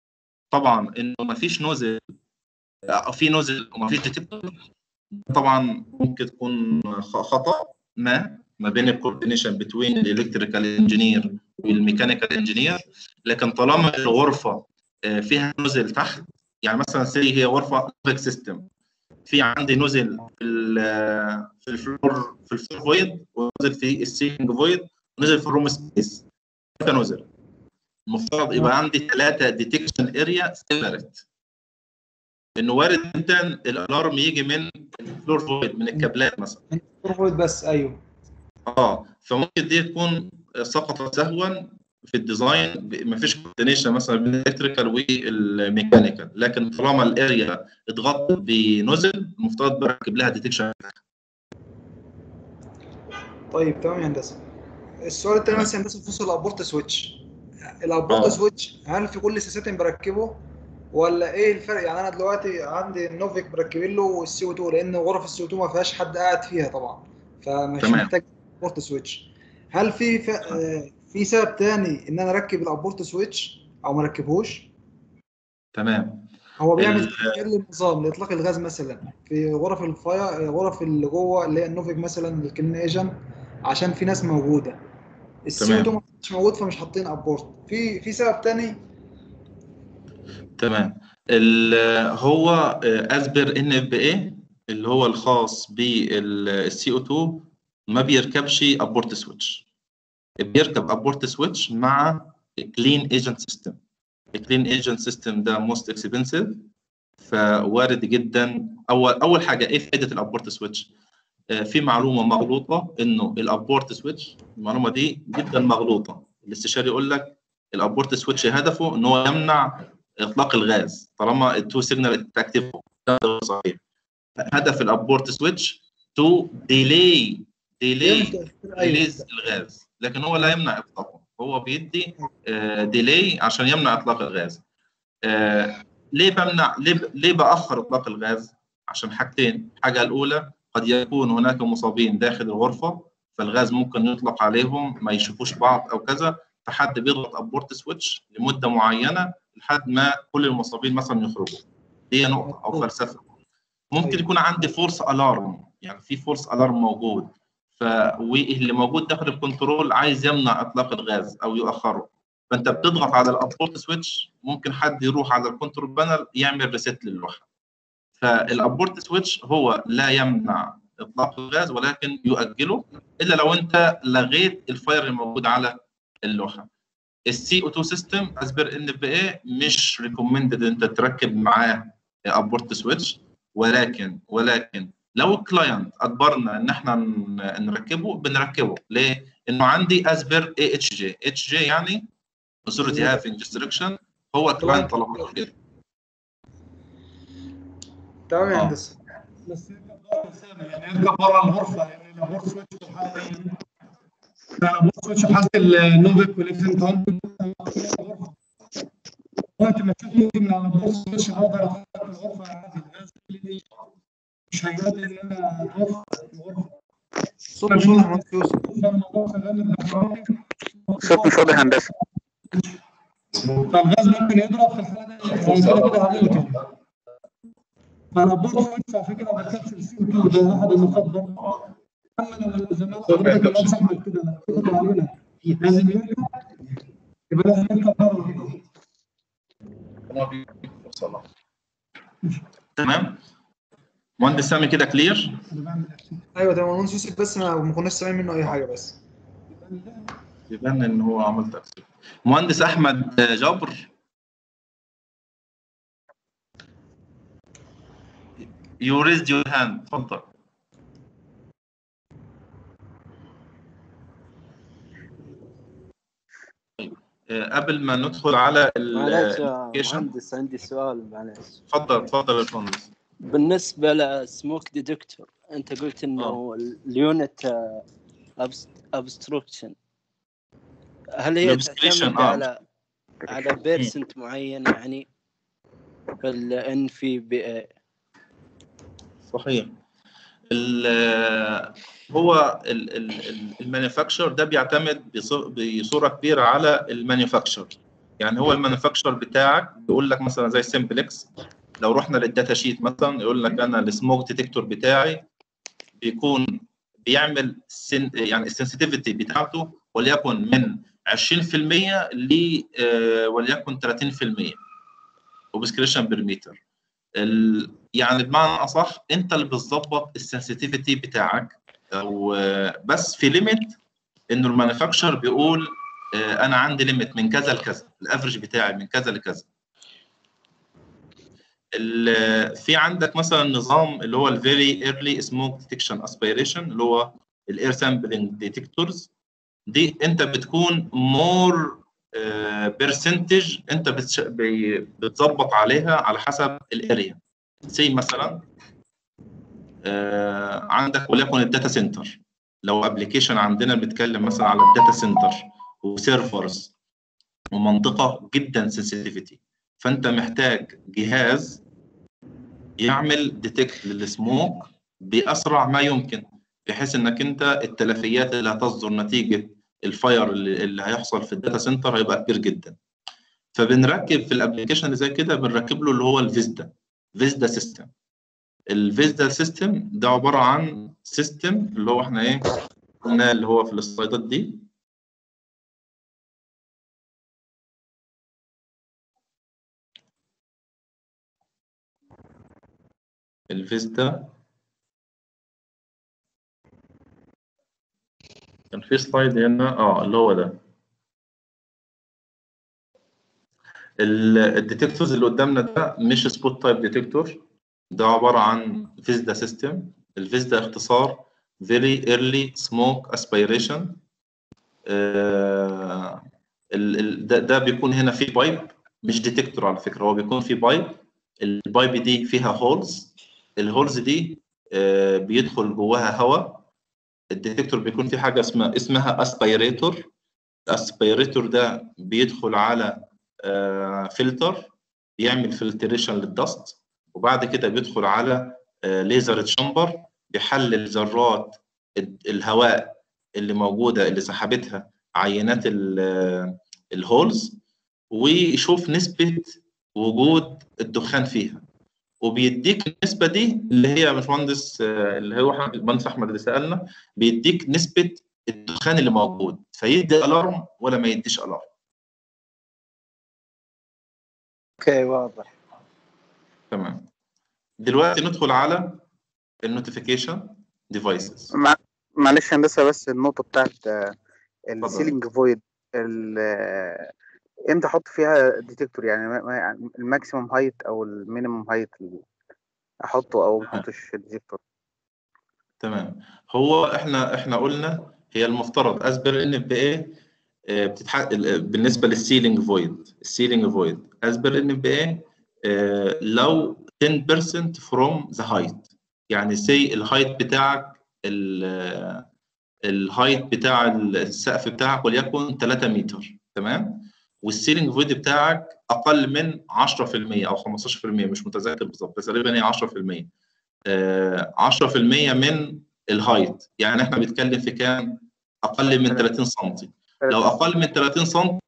طبعا انه ما فيش نوزل أو في نوزل وما فيش ديتكتور طبعا ممكن تكون خ- خطا ما ما بين الكوردينيشن بتوين الالكتريكال انجينير والميكانيكال انجينير لكن طالما الغرفه آه، فيها نوزل تحت يعني مثلا سي هي غرفه بيك سيستم في عندي نوزل في ال- في الفلور في الفلور فويد ونوزل في السيلينج فويد ونزل في الروم سبيس نوزل المفترض يبقى عندي ثلاثه ديتكشن اريا سيبريت انه وارد جدا الالارم يجي من الفلور فويد من الكابلات مثلا فلور فويد بس ايوه اه فممكن دي تكون سقطت سهوا في الديزاين ما فيش كوردينيشن مثلا بين الالكتريكال والميكانيكال لكن طالما الاريا اتغطت بنوزل المفترض بركب لها ديتكشن طيب تمام يا هندسه السؤال التاني مثلا هندسه بخصوص الابورت سويتش الابورت آه. سويتش هل في كل سيستم بركبه ولا ايه الفرق يعني انا دلوقتي عندي النوفيك مركبين له السي او 2 لان غرف السي او 2 ما فيهاش حد قاعد فيها طبعا فمش تمام. محتاج ابورت سويتش هل في ف... آه، في سبب تاني ان انا اركب الابورت سويتش او ما اركبهوش تمام هو بيعمل ال- تغيير للنظام لاطلاق الغاز مثلا في غرف الفاير غرف اللي جوه اللي هي النوفيك مثلا الكلين ايجن عشان في ناس موجوده السي تمام. 2 مش موجود فمش حاطين ابورت في في سبب تاني تمام ال- هو اسبر ان اف بي اي اللي هو الخاص بالسي او 2 ما بيركبش ابورت سويتش بيركب ابورت سويتش مع كلين ايجنت سيستم الكلين ايجنت سيستم ده موست اكسبنسيف فوارد جدا اول اول حاجه ايه فائده الابورت سويتش آه، في معلومه مغلوطه انه الابورت سويتش المعلومه دي جدا مغلوطه الاستشاري يقول لك الابورت سويتش هدفه ان هو يمنع اطلاق الغاز طالما التو سيجنال اكتيف ده غير صحيح هدف الابورت سويتش تو ديلي ديلي ريليز الغاز لكن هو لا يمنع اطلاقه هو بيدي ديلي عشان يمنع اطلاق الغاز آه، ليه بمنع ليه ب- ليه باخر اطلاق الغاز عشان حاجتين الحاجه الاولى قد يكون هناك مصابين داخل الغرفه فالغاز ممكن يطلق عليهم ما يشوفوش بعض او كذا فحد بيضغط ابورت سويتش لمده معينه لحد ما كل المصابين مثلا يخرجوا دي نقطه او فلسفه ممكن يكون عندي فورس الارم يعني في فورس الارم موجود ف واللي موجود داخل الكنترول عايز يمنع اطلاق الغاز او يؤخره فانت بتضغط على الابورت سويتش ممكن حد يروح على الكنترول بانل يعمل ريست للوحده فالابورت سويتش هو لا يمنع اطلاق الغاز ولكن يؤجله الا لو انت لغيت الفاير الموجود على اللوحه السي او 2 سيستم اسبر ان بي اي مش ريكومندد انت تركب معاه ابورت سويتش ولكن ولكن لو الكلاينت اجبرنا ان احنا ن- نركبه بنركبه ليه؟ انه عندي اسبر اي اتش جي اتش جي يعني authority having restriction هو الكلاينت طلبه كده تمام يا آه. هندسه بس يركب بره سامي يعني يركب بره الغرفه يعني الابورت سويتش في حاله الابورت سويتش في حاله النوفيك والإكسنت هم الغرفه وقت ما تشوف ممكن من على الابورت سويتش اقدر اتحرك الغرفه عادي الناس اللي مش هيقدر ان انا اتوفر الغرفه صوت مش واضح يا مهندس يوسف صوت مش واضح هندسه فالغاز ممكن يضرب في الحاله دي هو كده كده هموت يعني انا برضه سويتش على فكره ما كانش السي او 2 ده احد النقاط برضه اما لو زمان حضرتك اللي اعمل كده لو كده علينا لازم يركب يبقى لازم يركب بره تمام مهندس سامي كده كلير انا بعمل أكشن. ايوه ده مهندس يوسف بس ما ما كناش سامعين منه اي حاجه بس يبان ان هو عمل تاكسي مهندس احمد جبر You raised your hand اتفضل طيب، آه، قبل ما ندخل على ال- معلش يا application. مهندس عندي سؤال معلش اتفضل اتفضل يا باشمهندس بالنسبة لسموك ديتكتور أنت قلت إنه اليونت ابستركشن هل هي الobstruction، تعتمد آه. على على بيرسنت معين يعني في الان في بي صحيح ال- هو المانيفاكتشر ده بيعتمد بص- بصوره كبيره على المانيفاكتشر يعني هو المانيفاكتشر بتاعك بيقول لك مثلا زي سمبلكس لو رحنا للداتا شيت مثلا يقول لك انا السموك ديتكتور بتاعي بيكون بيعمل سن يعني السنسيتيفيتي بتاعته وليكن من 20% ل آه، وليكن 30% وبسكريشن بير متر ال- يعني بمعنى اصح انت اللي بتظبط السنسيتيفيتي بتاعك او آه، بس في ليميت انه المانيفاكتشر بيقول آه، انا عندي ليميت من كذا لكذا الافرج بتاعي من كذا لكذا ال- في عندك مثلا نظام اللي هو الفيري ايرلي سموك ديتكشن اسبيريشن اللي هو الاير سامبلنج ديتكتورز دي انت بتكون مور برسنتج انت بتش- بي- بتظبط عليها على حسب الاريا سي مثلا آه، عندك وليكن الداتا سنتر لو ابلكيشن عندنا بنتكلم مثلا على الداتا سنتر وسيرفرز ومنطقه جدا سنسيتيفيتي فانت محتاج جهاز يعمل ديتكت للسموك باسرع ما يمكن بحيث انك انت التلفيات اللي هتصدر نتيجه الفاير اللي, اللي هيحصل في الداتا سنتر هيبقى كبير جدا فبنركب في الابلكيشن اللي زي كده بنركب له اللي هو الفيزدا فيزدا سيستم الفيزدا سيستم ده عباره عن سيستم اللي هو احنا ايه قلنا اللي هو في السلايدات دي الفيزدا كان في سلايد هنا اه اللي هو ده الديتكتورز اللي قدامنا ده مش سبوت تايب ديتكتور ده عباره عن فيزدا سيستم الفيزدا اختصار Very Early Smoke Aspiration آه ال- ال- ده, ده بيكون هنا في بايب مش ديتكتور على فكره هو بيكون في بايب البايب دي فيها هولز الهولز دي آه بيدخل جواها هواء الديتكتور بيكون في حاجه اسمها اسمها اسبيريتور الاسبيريتور ده بيدخل على فلتر يعمل فلتريشن للدست وبعد كده بيدخل على ليزر تشامبر بيحلل ذرات ال- الهواء اللي موجوده اللي سحبتها عينات ال- الهولز ويشوف نسبه وجود الدخان فيها وبيديك النسبه دي اللي هي يا باشمهندس آه، اللي هو احنا المهندس احمد اللي سالنا بيديك نسبه الدخان اللي موجود فيدي الارم ولا ما يديش الارم اوكي واضح تمام دلوقتي ندخل على النوتيفيكيشن ديفايسز مع- معلش هندسه بس النقطه بتاعت السيلينج فويد امتى احط فيها ديتكتور يعني ما- ما- الماكسيمم هايت او المينيمم هايت احطه او ما احطش ديتكتور تمام هو احنا احنا قلنا هي المفترض اسبر ان بي ايه بتتحقق بالنسبه للسيلينج فويد السيلينج فويد اسبر ان بي ايه لو 10% from the height يعني سي الهايت بتاعك ال- الهايت بتاع السقف بتاعك وليكن 3 متر تمام والسيلينج فويد بتاعك اقل من 10% او 15% مش متذكر بالظبط بس تقريبا هي 10% آه، 10% من الهايت يعني احنا بنتكلم في كام اقل من 30 سم لو اقل من 30 سم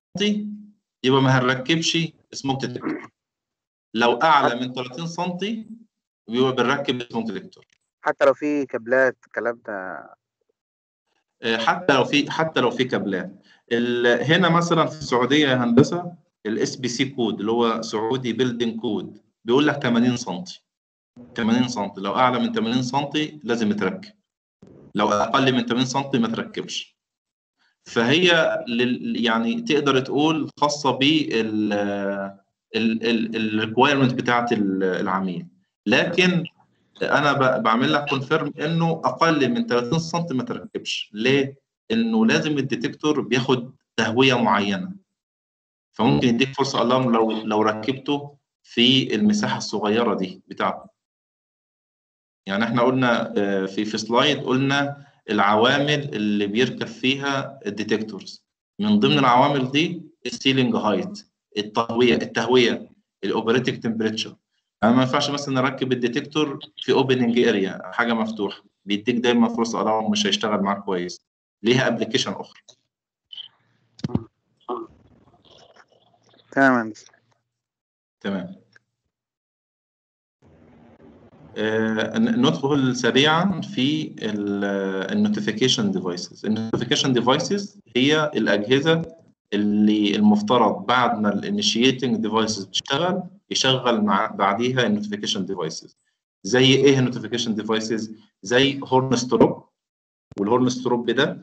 يبقى ما هنركبش سموك ديتكتور لو اعلى من 30 سم بيبقى بنركب السموك ديتكتور حتى لو في كابلات الكلام ده آه، حتى لو في حتى لو في كابلات ال- هنا مثلا في السعوديه يا هندسه الاس بي سي كود اللي هو سعودي بيلدينج كود بيقول لك 80 سم 80 سم لو اعلى من 80 سم لازم يتركب لو اقل من 80 سم ما تركبش فهي لل يعني تقدر تقول خاصه بال الريكوايرمنت بتاعت ال- العميل لكن انا ب- بعمل لك كونفيرم انه اقل من 30 سم ما تركبش ليه انه لازم الديتكتور بياخد تهويه معينه فممكن يديك فرصه الارم لو لو ركبته في المساحه الصغيره دي بتاعته يعني احنا قلنا آه، في في سلايد قلنا العوامل اللي بيركب فيها الديتكتورز من ضمن العوامل دي السيلينج هايت التهويه التهويه الاوبريتنج تمبريتشر يعني ما ينفعش مثلا نركب الديتكتور في اوبننج اريا حاجه مفتوحه بيديك دايما فرصه الارم مش هيشتغل معاك كويس ليها ابلكيشن اخرى تمام يا هندسة. تمام آه، ن- ندخل سريعا في النوتيفيكيشن ديفايسز النوتيفيكيشن ديفايسز هي الاجهزه اللي المفترض بعد ما الانيشيتنج ديفايسز بتشتغل يشغل مع بعديها النوتيفيكيشن ديفايسز زي ايه النوتيفيكيشن ديفايسز زي هورن ستروب والهورن ستروب ده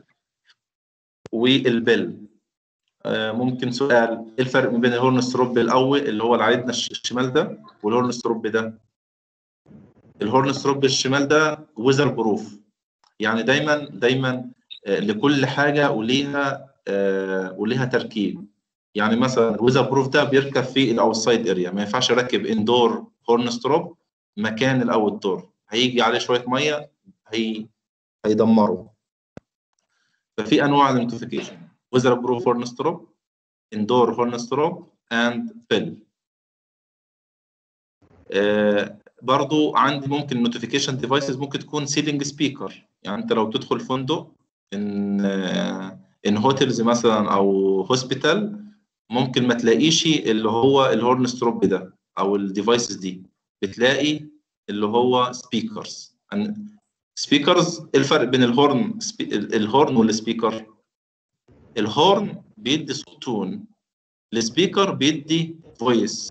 والبل آه، ممكن سؤال ايه الفرق ما بين الهورن ستروب الاول اللي هو اللي على ايدنا الش- الشمال ده والهورن ستروب ده الهورن ستروب الشمال ده ويزر بروف يعني دايما دايما آه، لكل حاجه وليها آه، وليها تركيب يعني مثلا الويزر بروف ده بيركب في الاوتسايد اريا ما ينفعش اركب اندور هورن ستروب مكان الاوت دور هيجي عليه شويه ميه هي هيدمره ففي انواع للنوتيفيكيشن ويزر بروف هورن ستروب اندور هورن ستروب اند بيل برضو عندي ممكن نوتيفيكيشن ديفايسز ممكن تكون سيلينج سبيكر يعني انت لو تدخل فندق ان ان هوتيلز مثلا او هوسبيتال ممكن ما تلاقيش اللي هو الهورن ستروب ده او الديفايسز دي بتلاقي اللي هو سبيكرز سبيكرز الفرق بين الهورن سبي... الهورن والسبيكر الهورن بيدي صوت تون السبيكر بيدي فويس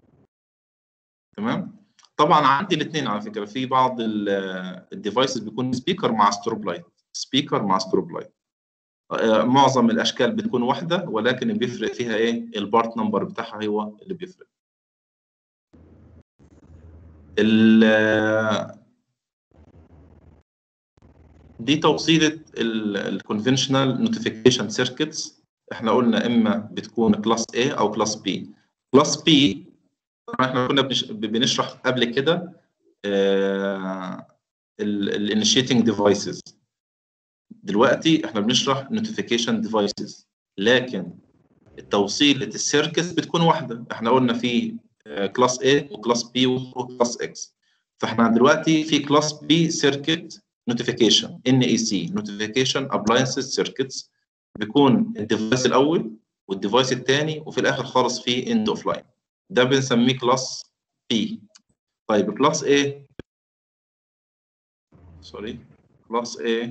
تمام طبعا عندي الاثنين على فكره في بعض الديفايسز بيكون سبيكر مع ستروب لايت سبيكر مع ستروب لايت آه، معظم الاشكال بتكون واحده ولكن اللي بيفرق فيها ايه البارت نمبر بتاعها هو اللي بيفرق ال- دي توصيله الكونفشنال نوتيفيكيشن سيركتس احنا قلنا اما بتكون كلاس A او كلاس B كلاس B احنا كنا بنش- بنشرح قبل كده الانيشيتنج ديفايسز دلوقتي احنا بنشرح نوتيفيكيشن ديفايسز لكن توصيله السيركتس بتكون واحده احنا قلنا في كلاس A وكلاس B وكلاس X فاحنا دلوقتي في كلاس B سيركت نوتيفيكيشن NEC نوتيفيكيشن ابلاينسز سيركتس بيكون الديفايس الاول والديفايس الثاني وفي الاخر خالص في اند اوف لاين ده بنسميه كلاس B طيب كلاس A سوري كلاس A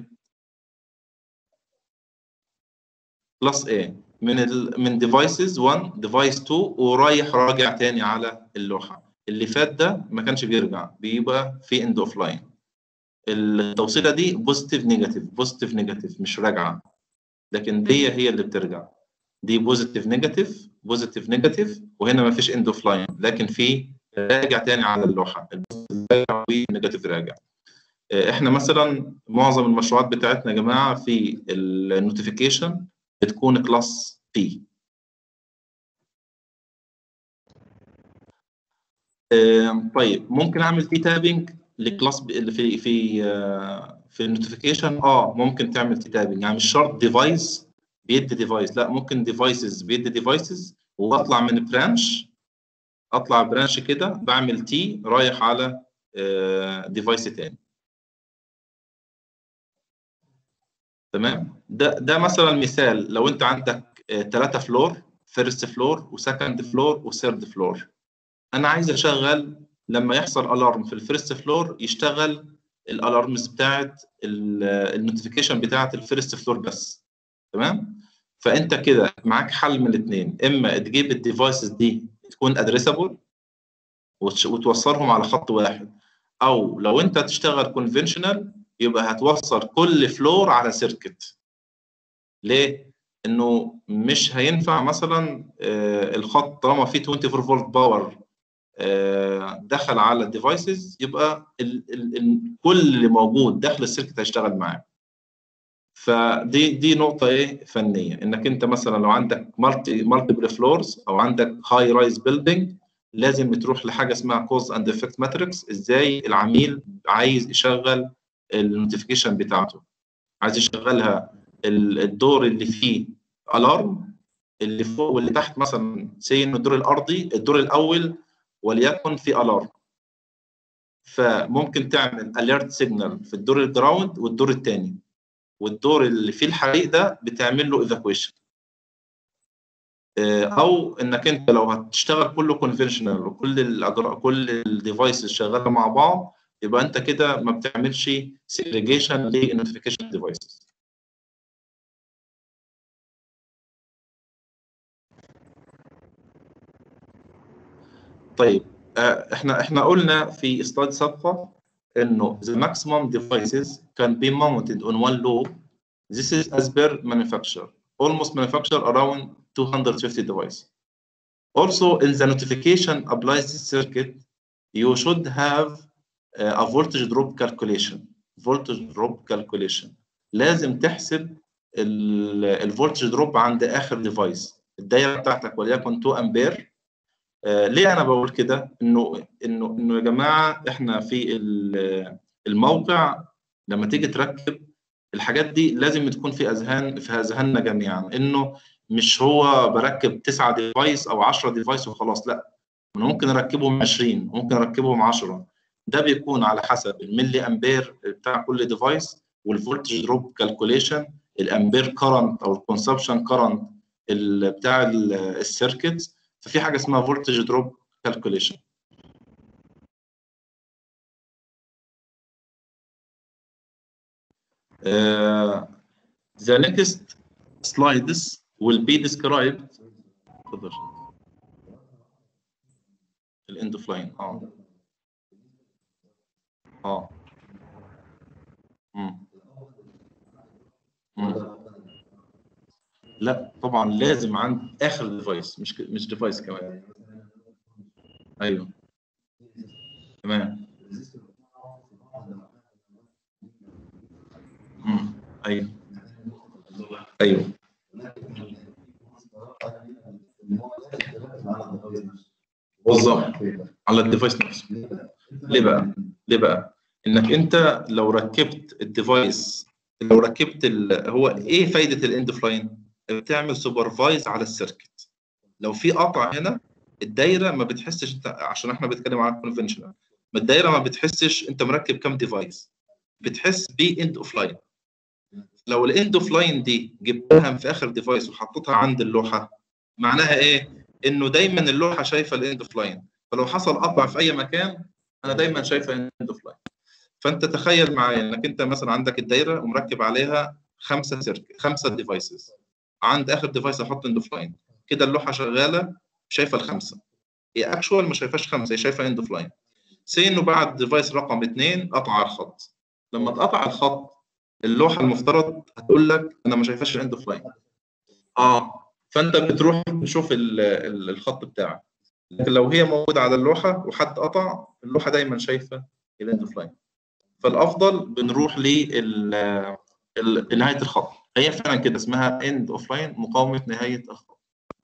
كلاس A من ال من ديفايسز 1 ديفايس 2 ورايح راجع تاني على اللوحه اللي فات ده ما كانش بيرجع بيبقى في اند اوف لاين التوصيله دي بوزيتيف نيجاتيف بوزيتيف نيجاتيف مش راجعه لكن دي هي اللي بترجع دي بوزيتيف نيجاتيف بوزيتيف نيجاتيف وهنا ما فيش اند اوف لاين لكن في راجع تاني على اللوحه البوزيتيف راجع والنيجاتيف راجع آه، احنا مثلا معظم المشروعات بتاعتنا يا جماعه في النوتيفيكيشن بتكون كلاس بي طيب ممكن اعمل تي تابنج لكلاس بي في في آه، في النوتيفيكيشن اه ممكن تعمل تي تابنج يعني مش شرط ديفايس بيدي ديفايس لا ممكن ديفايسز بيدي ديفايسز واطلع من برانش اطلع برانش كده بعمل تي رايح على ديفايس تاني تمام ده ده مثلا مثال لو انت عندك ثلاثة فلور فيرست فلور وسكند فلور وثيرد فلور انا عايز اشغل لما يحصل الارم في الفيرست فلور يشتغل الالارمز بتاعت النوتيفيكيشن بتاعت الفيرست فلور بس تمام فانت كده معاك حل من الاثنين اما تجيب الديفايسز دي تكون ادريسابل وتوصلهم على خط واحد او لو انت هتشتغل كونفنشنال يبقى هتوصل كل فلور على سيركت ليه انه مش هينفع مثلا آه، الخط طالما فيه 24 فولت باور آه، دخل على الديفايسز يبقى ال ال ال كل اللي موجود داخل السيركت هيشتغل معاه فدي دي نقطة ايه فنية انك انت مثلا لو عندك مالتي مالتيبل فلورز او عندك هاي رايز بيلدينج لازم تروح لحاجة اسمها كوز اند افكت ماتريكس ازاي العميل عايز يشغل النوتيفيكيشن بتاعته عايز يشغلها ال- الدور اللي فيه الارم اللي فوق واللي تحت مثلا سي انه الدور الارضي الدور الاول وليكن في الارم فممكن تعمل اليرت سيجنال في الدور الجراوند والدور الثاني والدور اللي فيه الحريق ده بتعمل له ايفاكويشن او انك انت لو هتشتغل كله كونفنشنال وكل الاجراء كل الديفايسز شغاله مع بعض يبقى انت كده ما بتعملش سيجريجيشن للنوتيفيكيشن ديفايسز طيب آه، احنا احنا قلنا في سلايد سابقه انه the maximum devices can be mounted on one loop this is as per manufacturer almost manufacture around 250 devices also in the notification applies this circuit you should have uh, a voltage drop calculation voltage drop calculation لازم تحسب الفولتج دروب عند اخر ديفايس الدايره بتاعتك وليكن 2 امبير آه، ليه انا بقول كده انه انه انه يا جماعه احنا في ال- الموقع لما تيجي تركب الحاجات دي لازم تكون في اذهان في اذهاننا جميعا انه مش هو بركب 9 ديفايس او 10 ديفايس وخلاص لا انا ممكن اركبهم 20 ممكن اركبهم 10 ده بيكون على حسب الملي امبير بتاع كل ديفايس والفولتج دروب كالكوليشن الامبير كرنت او الكونسبشن كرنت بتاع السيركت ففي حاجه اسمها فولتج دروب كالكوليشن the next slides will be described اتفضل الاند اوف لاين اه اه مم. مم. لا طبعا لازم عند اخر ديفايس مش ك- مش ديفايس كمان ايوه تمام مم. ايوه ايوه بالظبط على الديفايس نفسه ليه بقى؟ ليه بقى؟ انك انت لو ركبت الديفايس لو ركبت ال... هو ايه فايده الاند اوف لاين؟ بتعمل سوبرفايز على السيركت لو في قطع هنا الدايره ما بتحسش انت عشان احنا بنتكلم عن الكونفنشنال الدايره ما بتحسش انت مركب كام ديفايس بتحس باند اوف لاين لو الاند اوف لاين دي جبتها في اخر ديفايس وحطيتها عند اللوحه معناها ايه؟ انه دايما اللوحه شايفه الاند اوف لاين فلو حصل قطع في اي مكان انا دايما شايفه اند اوف لاين فانت تخيل معايا انك انت مثلا عندك الدايره ومركب عليها خمسه سيرك خمسه ديفايسز عند اخر ديفايس احط اند اوف لاين كده اللوحه شغاله شايفه الخمسه هي اكشوال ما شايفاش خمسه هي شايفه اند اوف لاين سي انه بعد ديفايس رقم اثنين قطع الخط لما اتقطع الخط اللوحه المفترض هتقول لك انا ما شايفاش الاند اوف لاين اه فانت بتروح تشوف ال- ال- الخط بتاعك لكن لو هي موجوده على اللوحه وحد قطع اللوحه دايما شايفه الاند اوف لاين فالافضل بنروح لل نهايه الخط هي فعلا كده اسمها اند اوف لاين مقاومه نهايه الخط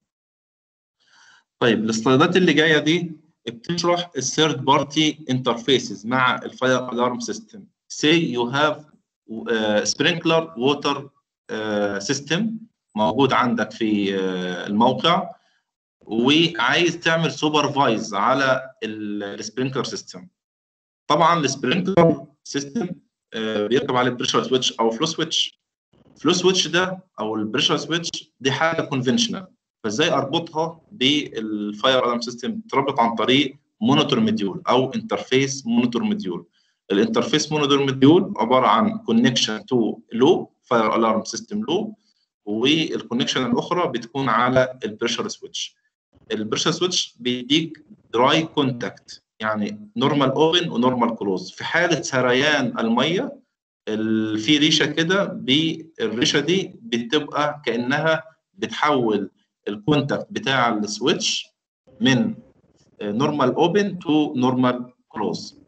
طيب السلايدات اللي جايه دي بتشرح الثيرد بارتي انترفيسز مع الفاير الارم سيستم say you have سبرينكلر ووتر سيستم موجود عندك في uh, الموقع وعايز تعمل سوبرفايز على السبرينكلر سيستم طبعا السبرينكلر سيستم بيركب عليه بريشر سويتش او فلو سويتش فلو سويتش ده او البريشر سويتش دي حاجه كونفنشنال فازاي اربطها بالفاير الارم سيستم تربط عن طريق مونيتور مديول او انترفيس مونيتور مديول الانترفيس مونيتور مديول عباره عن كونكشن تو لوب فاير الارم سيستم لوب والكونكشن الاخرى بتكون على البريشر سويتش البريشر سويتش بيديك دراي كونتاكت يعني نورمال اوبن ونورمال كلوز في حاله سريان الميه ال- في ريشه كده بالريشه دي بتبقى كانها بتحول الكونتاكت بتاع السويتش من نورمال اوبن تو نورمال كلوز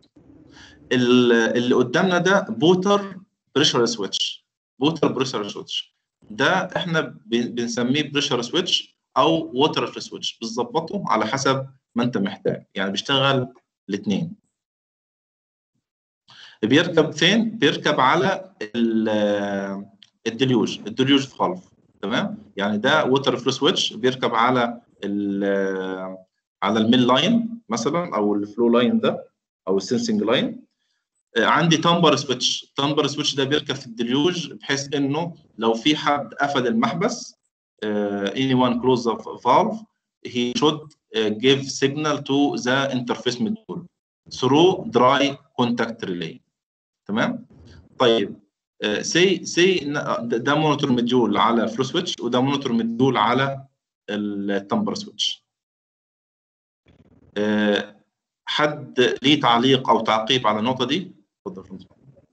اللي قدامنا ده بوتر بريشر سويتش بوتر بريشر سويتش ده احنا بن- بنسميه بريشر سويتش او ووتر سويتش بتظبطه على حسب ما انت محتاج يعني بيشتغل الاثنين بيركب فين بيركب على ال- الديليوج الديليوج فالف تمام يعني ده ووتر فلو سويتش بيركب على ال على الميل لاين مثلا او الفلو لاين ده او السنسنج لاين عندي تمبر سويتش تمبر سويتش ده بيركب في الديليوج بحيث انه لو في حد قفل المحبس uh, anyone close the valve he should uh, give signal to the interface module through dry contact relay تمام طيب سي سي ده مونيتور مديول على فلو سويتش وده مونيتور مديول على التمبر سويتش آه، حد ليه تعليق او تعقيب على النقطه دي اتفضل فندم.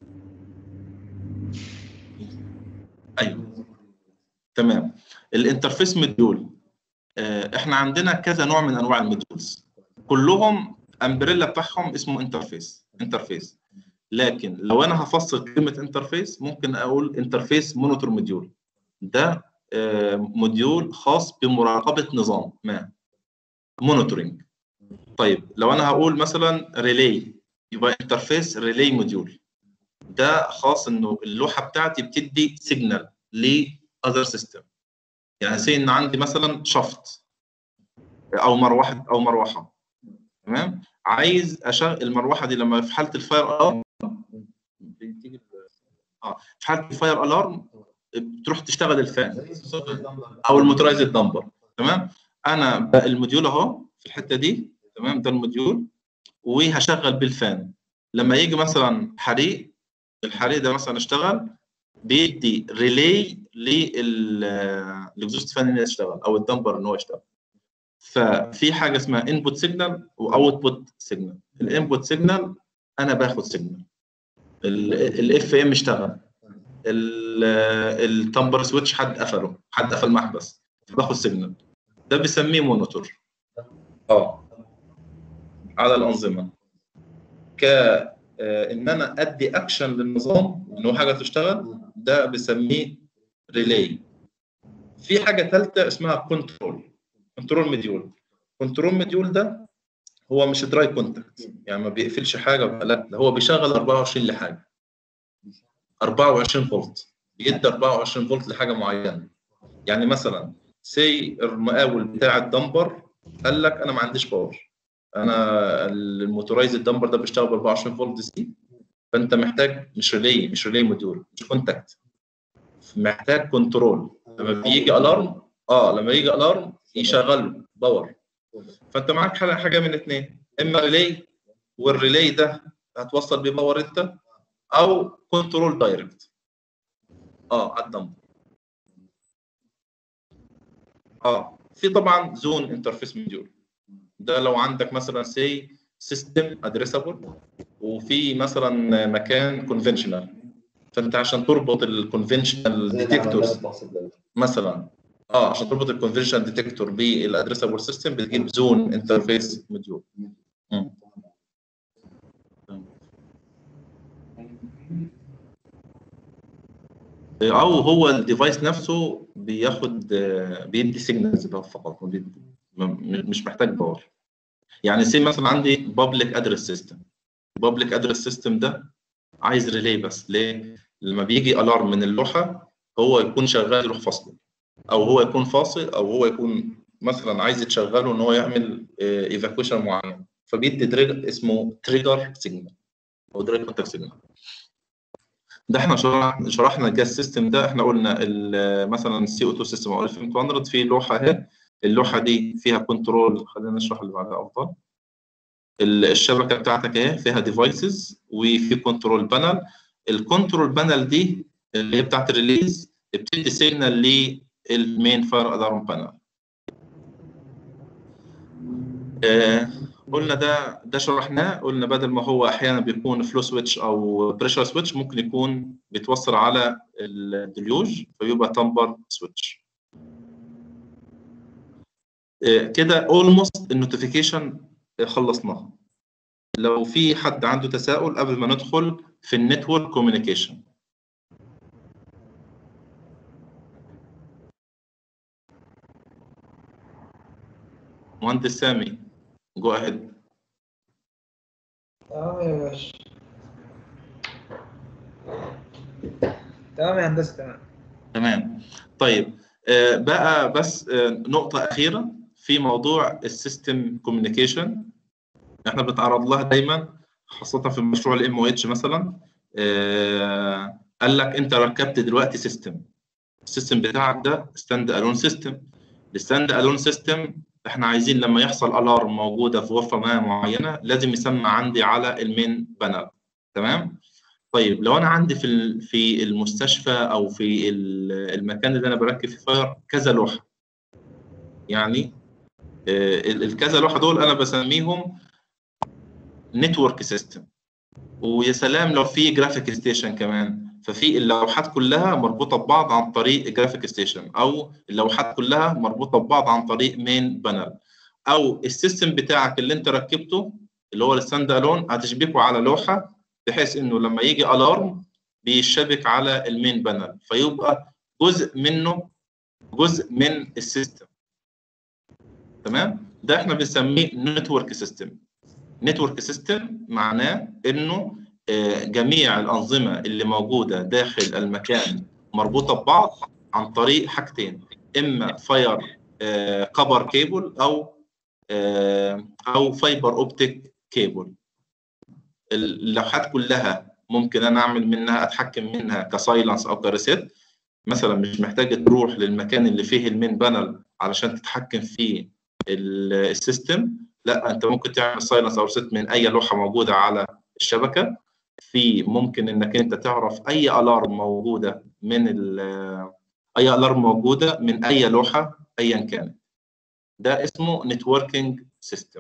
ايوه تمام الانترفيس مديول آه، احنا عندنا كذا نوع من انواع المديولز كلهم امبريلا بتاعهم اسمه انترفيس انترفيس لكن لو انا هفصل كلمه انترفيس ممكن اقول انترفيس مونيتور موديول ده آه، موديول خاص بمراقبه نظام ما مونيتورنج طيب لو انا هقول مثلا ريلي يبقى انترفيس ريلي موديول ده خاص انه اللوحه بتاعتي بتدي سيجنال لاذر سيستم يعني سي ان عندي مثلا شفط او مروحه او مروحه تمام عايز اشغل المروحه دي لما في حاله الفاير الارم بتيجي اه في حاله الفاير الارم بتروح تشتغل الفان او الموتورايزد دمبر تمام انا بقى الموديول اهو في الحته دي تمام ده الموديول وهشغل بالفان لما يجي مثلا حريق الحريق ده مثلا اشتغل بيدي ريلي للاكزوست فان انه يشتغل او الدمبر ان هو يشتغل ففي حاجه اسمها انبوت سيجنال واوتبوت سيجنال الانبوت سيجنال انا باخد سيجنال الاف ام اشتغل التمبر سويتش حد قفله حد قفل محبس باخد سيجنال ده بيسميه مونيتور اه على الانظمه ك آه، ان انا ادي اكشن للنظام ان هو حاجه تشتغل ده بسميه ريلاي في حاجه ثالثه اسمها كنترول كنترول مديول كنترول مديول ده هو مش دراي كونتاكت يعني ما بيقفلش حاجه لا ده هو بيشغل 24 لحاجه 24 فولت بيدي 24 فولت لحاجه معينه يعني مثلا سي المقاول بتاع الدمبر قال لك انا ما عنديش باور انا الموتورايز الدمبر ده بيشتغل ب 24 فولت سي فانت محتاج مش ريلي مش ريلي موديول مش كونتاكت محتاج كنترول لما بيجي الارم اه لما يجي الارم يشغل باور فانت معاك حاجه حاجه من اثنين اما ريلي والريلي ده هتوصل بيه باور انت او كنترول دايركت اه على الدمبر اه في طبعا زون انترفيس موديول ده لو عندك مثلا سي سيستم ادريسابل وفي مثلا مكان كونفنشنال فانت عشان تربط الكونفنشنال ديتكتورز مثلا اه عشان تربط الكونفنشنال ديتكتور بالادريسابل سيستم بتجيب زون انترفيس موديول او هو الديفايس نفسه بياخد آه، بيدي سيجنالز فقط ما بيدي- م- مش محتاج باور يعني سي مثلا عندي بابليك ادرس سيستم البابليك ادرس سيستم ده عايز ريلي بس ليه؟ لما بيجي الارم من اللوحه هو يكون شغال يروح فاصله او هو يكون فاصل او هو يكون مثلا عايز تشغله ان هو يعمل ايفاكويشن معين فبيدي تريجر اسمه تريجر سيجنال او تريجر كونتاكت سيجنال ده احنا شرح شرحنا الجاز سيستم ده احنا قلنا ال- مثلا السي او 2 سيستم او 2200 في لوحه اهي اللوحه دي فيها كنترول خلينا نشرح اللي بعدها افضل ال- الشبكه بتاعتك اهي فيها ديفايسز وفي كنترول بانل الكنترول بانل دي اللي هي بتاعت الريليز بتدي سيجنال للمين فاير الارم بانل آه، قلنا ده ده شرحناه قلنا بدل ما هو احيانا بيكون فلو سويتش او بريشر سويتش ممكن يكون بيتوصل على الديليوج فيبقى تمبر سويتش آه، كده اولموست النوتيفيكيشن خلصناها لو في حد عنده تساؤل قبل ما ندخل في النتورك كوميونيكيشن مهندس سامي جو اهيد تمام يا باشا تمام يا هندسه تمام تمام طيب آه، بقى بس آه، نقطة أخيرة في موضوع السيستم كوميونيكيشن احنا بنتعرض لها دايما خاصة في مشروع الام او اتش مثلا آه، قال لك انت ركبت دلوقتي سيستم السيستم بتاعك ده ستاند الون سيستم الستاند الون سيستم احنا عايزين لما يحصل الارم موجودة في غرفة ما معينة لازم يسمى عندي على المين بانل تمام طيب لو انا عندي في ال- في المستشفى او في ال- المكان اللي انا بركب فيه فاير كذا لوحه يعني آه، ال- الكذا لوحه دول انا بسميهم نتورك سيستم ويا سلام لو في جرافيك ستيشن كمان ففي اللوحات كلها مربوطه ببعض عن طريق جرافيك ستيشن او اللوحات كلها مربوطه ببعض عن طريق مين بانل او السيستم بتاعك اللي انت ركبته اللي هو الستاند الون هتشبكه على لوحه بحيث انه لما يجي الارم بيشبك على المين بانل فيبقى جزء منه جزء من السيستم تمام ده احنا بنسميه نتورك سيستم نتورك سيستم معناه انه آه، جميع الانظمه اللي موجوده داخل المكان مربوطه ببعض عن طريق حاجتين اما فاير كبر كيبل او آه، او فايبر اوبتيك كيبل اللوحات كلها ممكن انا اعمل منها اتحكم منها كسايلنس او كريسيت مثلا مش محتاج تروح للمكان اللي فيه المين بانل علشان تتحكم في ال- السيستم لا انت ممكن تعمل سايلنس او ريسيت من اي لوحه موجوده على الشبكه في ممكن انك انت تعرف اي الارم موجوده من ال- اي الارم موجوده من اي لوحه ايا كانت ده اسمه نتوركينج سيستم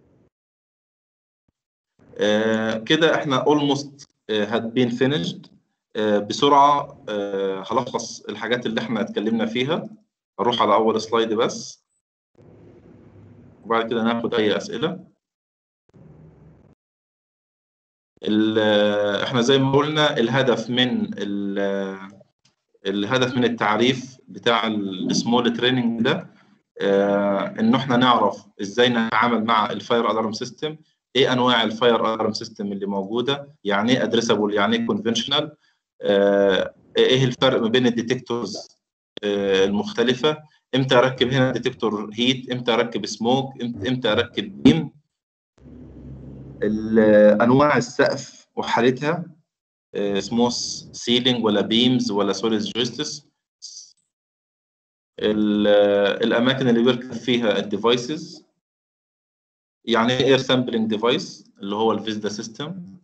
كده احنا almost had been finished آه، بسرعه آه، هلخص الحاجات اللي احنا اتكلمنا فيها اروح على اول سلايد بس وبعد كده ناخد اي اسئله ال- احنا زي ما قلنا الهدف من ال- الهدف من التعريف بتاع السمول تريننج ده آه، انه احنا نعرف ازاي نتعامل مع الفاير الارم سيستم ايه انواع الفاير الارم سيستم اللي موجوده يعني ايه ادريسابل يعني ايه كونفنشنال ايه الفرق ما بين الديتكتورز آه، المختلفه امتى اركب هنا ديتكتور هيت امتى اركب سموك امتى اركب بيم ال- انواع السقف وحالتها سموث سيلينج ولا بيمز ولا سوليد جويستس الاماكن اللي بيركب فيها الديفايسز يعني ايه اير سامبلنج ديفايس اللي هو الفيزدا سيستم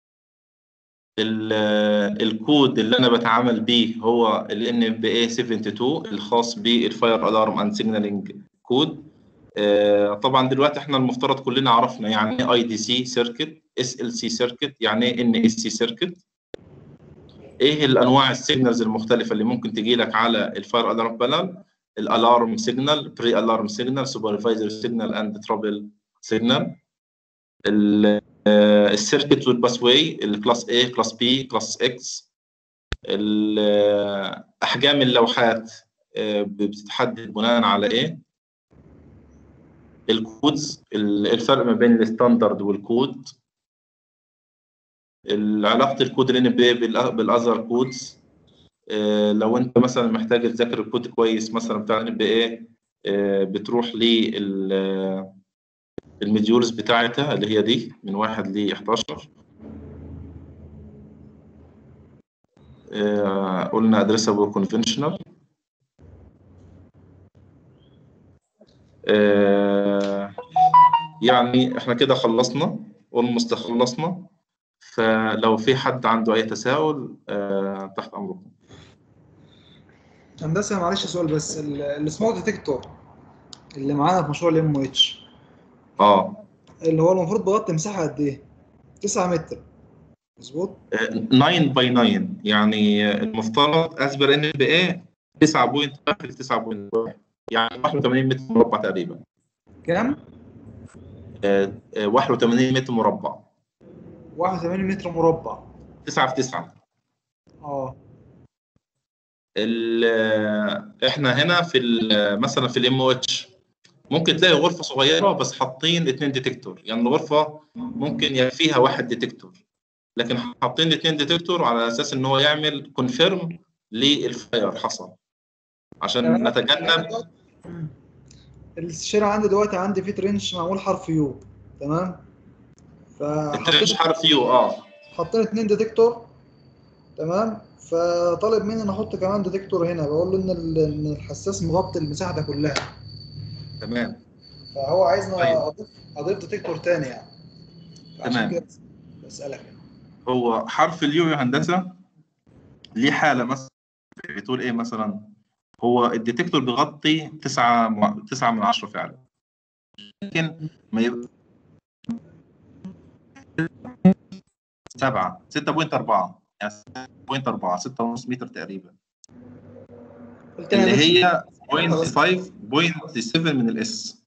الكود اللي انا بتعامل بيه هو ال NFPA 72 الخاص بالفاير الارم اند سيجنالينج كود طبعا دلوقتي احنا المفترض كلنا عرفنا يعني ايه اي دي سي سيركت اس ال سي سيركت يعني ايه ان اس سي سيركت ايه الانواع السيجنالز المختلفه اللي ممكن تجي لك على الفاير الارم بانل الالارم سيجنال بري الارم سيجنال سوبرفايزر سيجنال اند ترابل سيجنال السيركت والباس واي الكلاس A كلاس B كلاس X ال- احجام اللوحات آه، بتتحدد بناء على ايه الكودز ال- الفرق ما بين الستاندرد والكود علاقه الكود ال NBA بال- بالاذر كودز آه، لو انت مثلا محتاج تذاكر الكود كويس مثلا بتاع ال NBA آه، بتروح لل المديولز بتاعتها اللي هي دي من واحد ل 11 آه، قلنا ادريسابل كونفنشنال يعني احنا كده خلصنا اولموست خلصنا فلو في حد عنده اي تساؤل آه تحت امركم هندسه معلش سؤال بس ال- السمارت ديتكتور اللي معانا في مشروع الام اتش اه اللي هو المفروض بيغطي مساحه قد ايه؟ 9 متر مظبوط؟ 9 باي 9 يعني المفترض اسبر ان بي اي 9.1 ل 9.1 يعني 81 متر مربع تقريبا كام؟ آه، آه، 81 متر مربع 81 متر مربع 9 في 9 اه ال- احنا هنا في ال- مثلا في الام او اتش ممكن تلاقي غرفه صغيره بس حاطين اثنين ديتكتور يعني الغرفه ممكن يكفيها واحد ديتكتور لكن حاطين اثنين ديتكتور على اساس ان هو يعمل كونفيرم للفاير حصل عشان نتجنب مم. الشارع عندي دلوقتي عندي فيه ترنش معمول حرف يو تمام؟ الترنش فحطيت حرف يو اه حاطين اتنين ديتكتور تمام فطالب مني ان احط كمان ديتكتور هنا بقول له ان ال- ان الحساس مغطي المساحه ده كلها تمام فهو عايزني طيب. اضيف اضيف ديتكتور تاني يعني عشان تمام. كده بسالك يعني. هو حرف اليو يا هندسه ليه حاله مثلا بتقول ايه مثلا هو الديتكتور بيغطي 9 9 من 10 فعلا لكن ما يبقى 7 6.4 يعني 6.4 6.5 متر تقريبا قلت لها اللي بس- هي 0.5 0.7 من الاس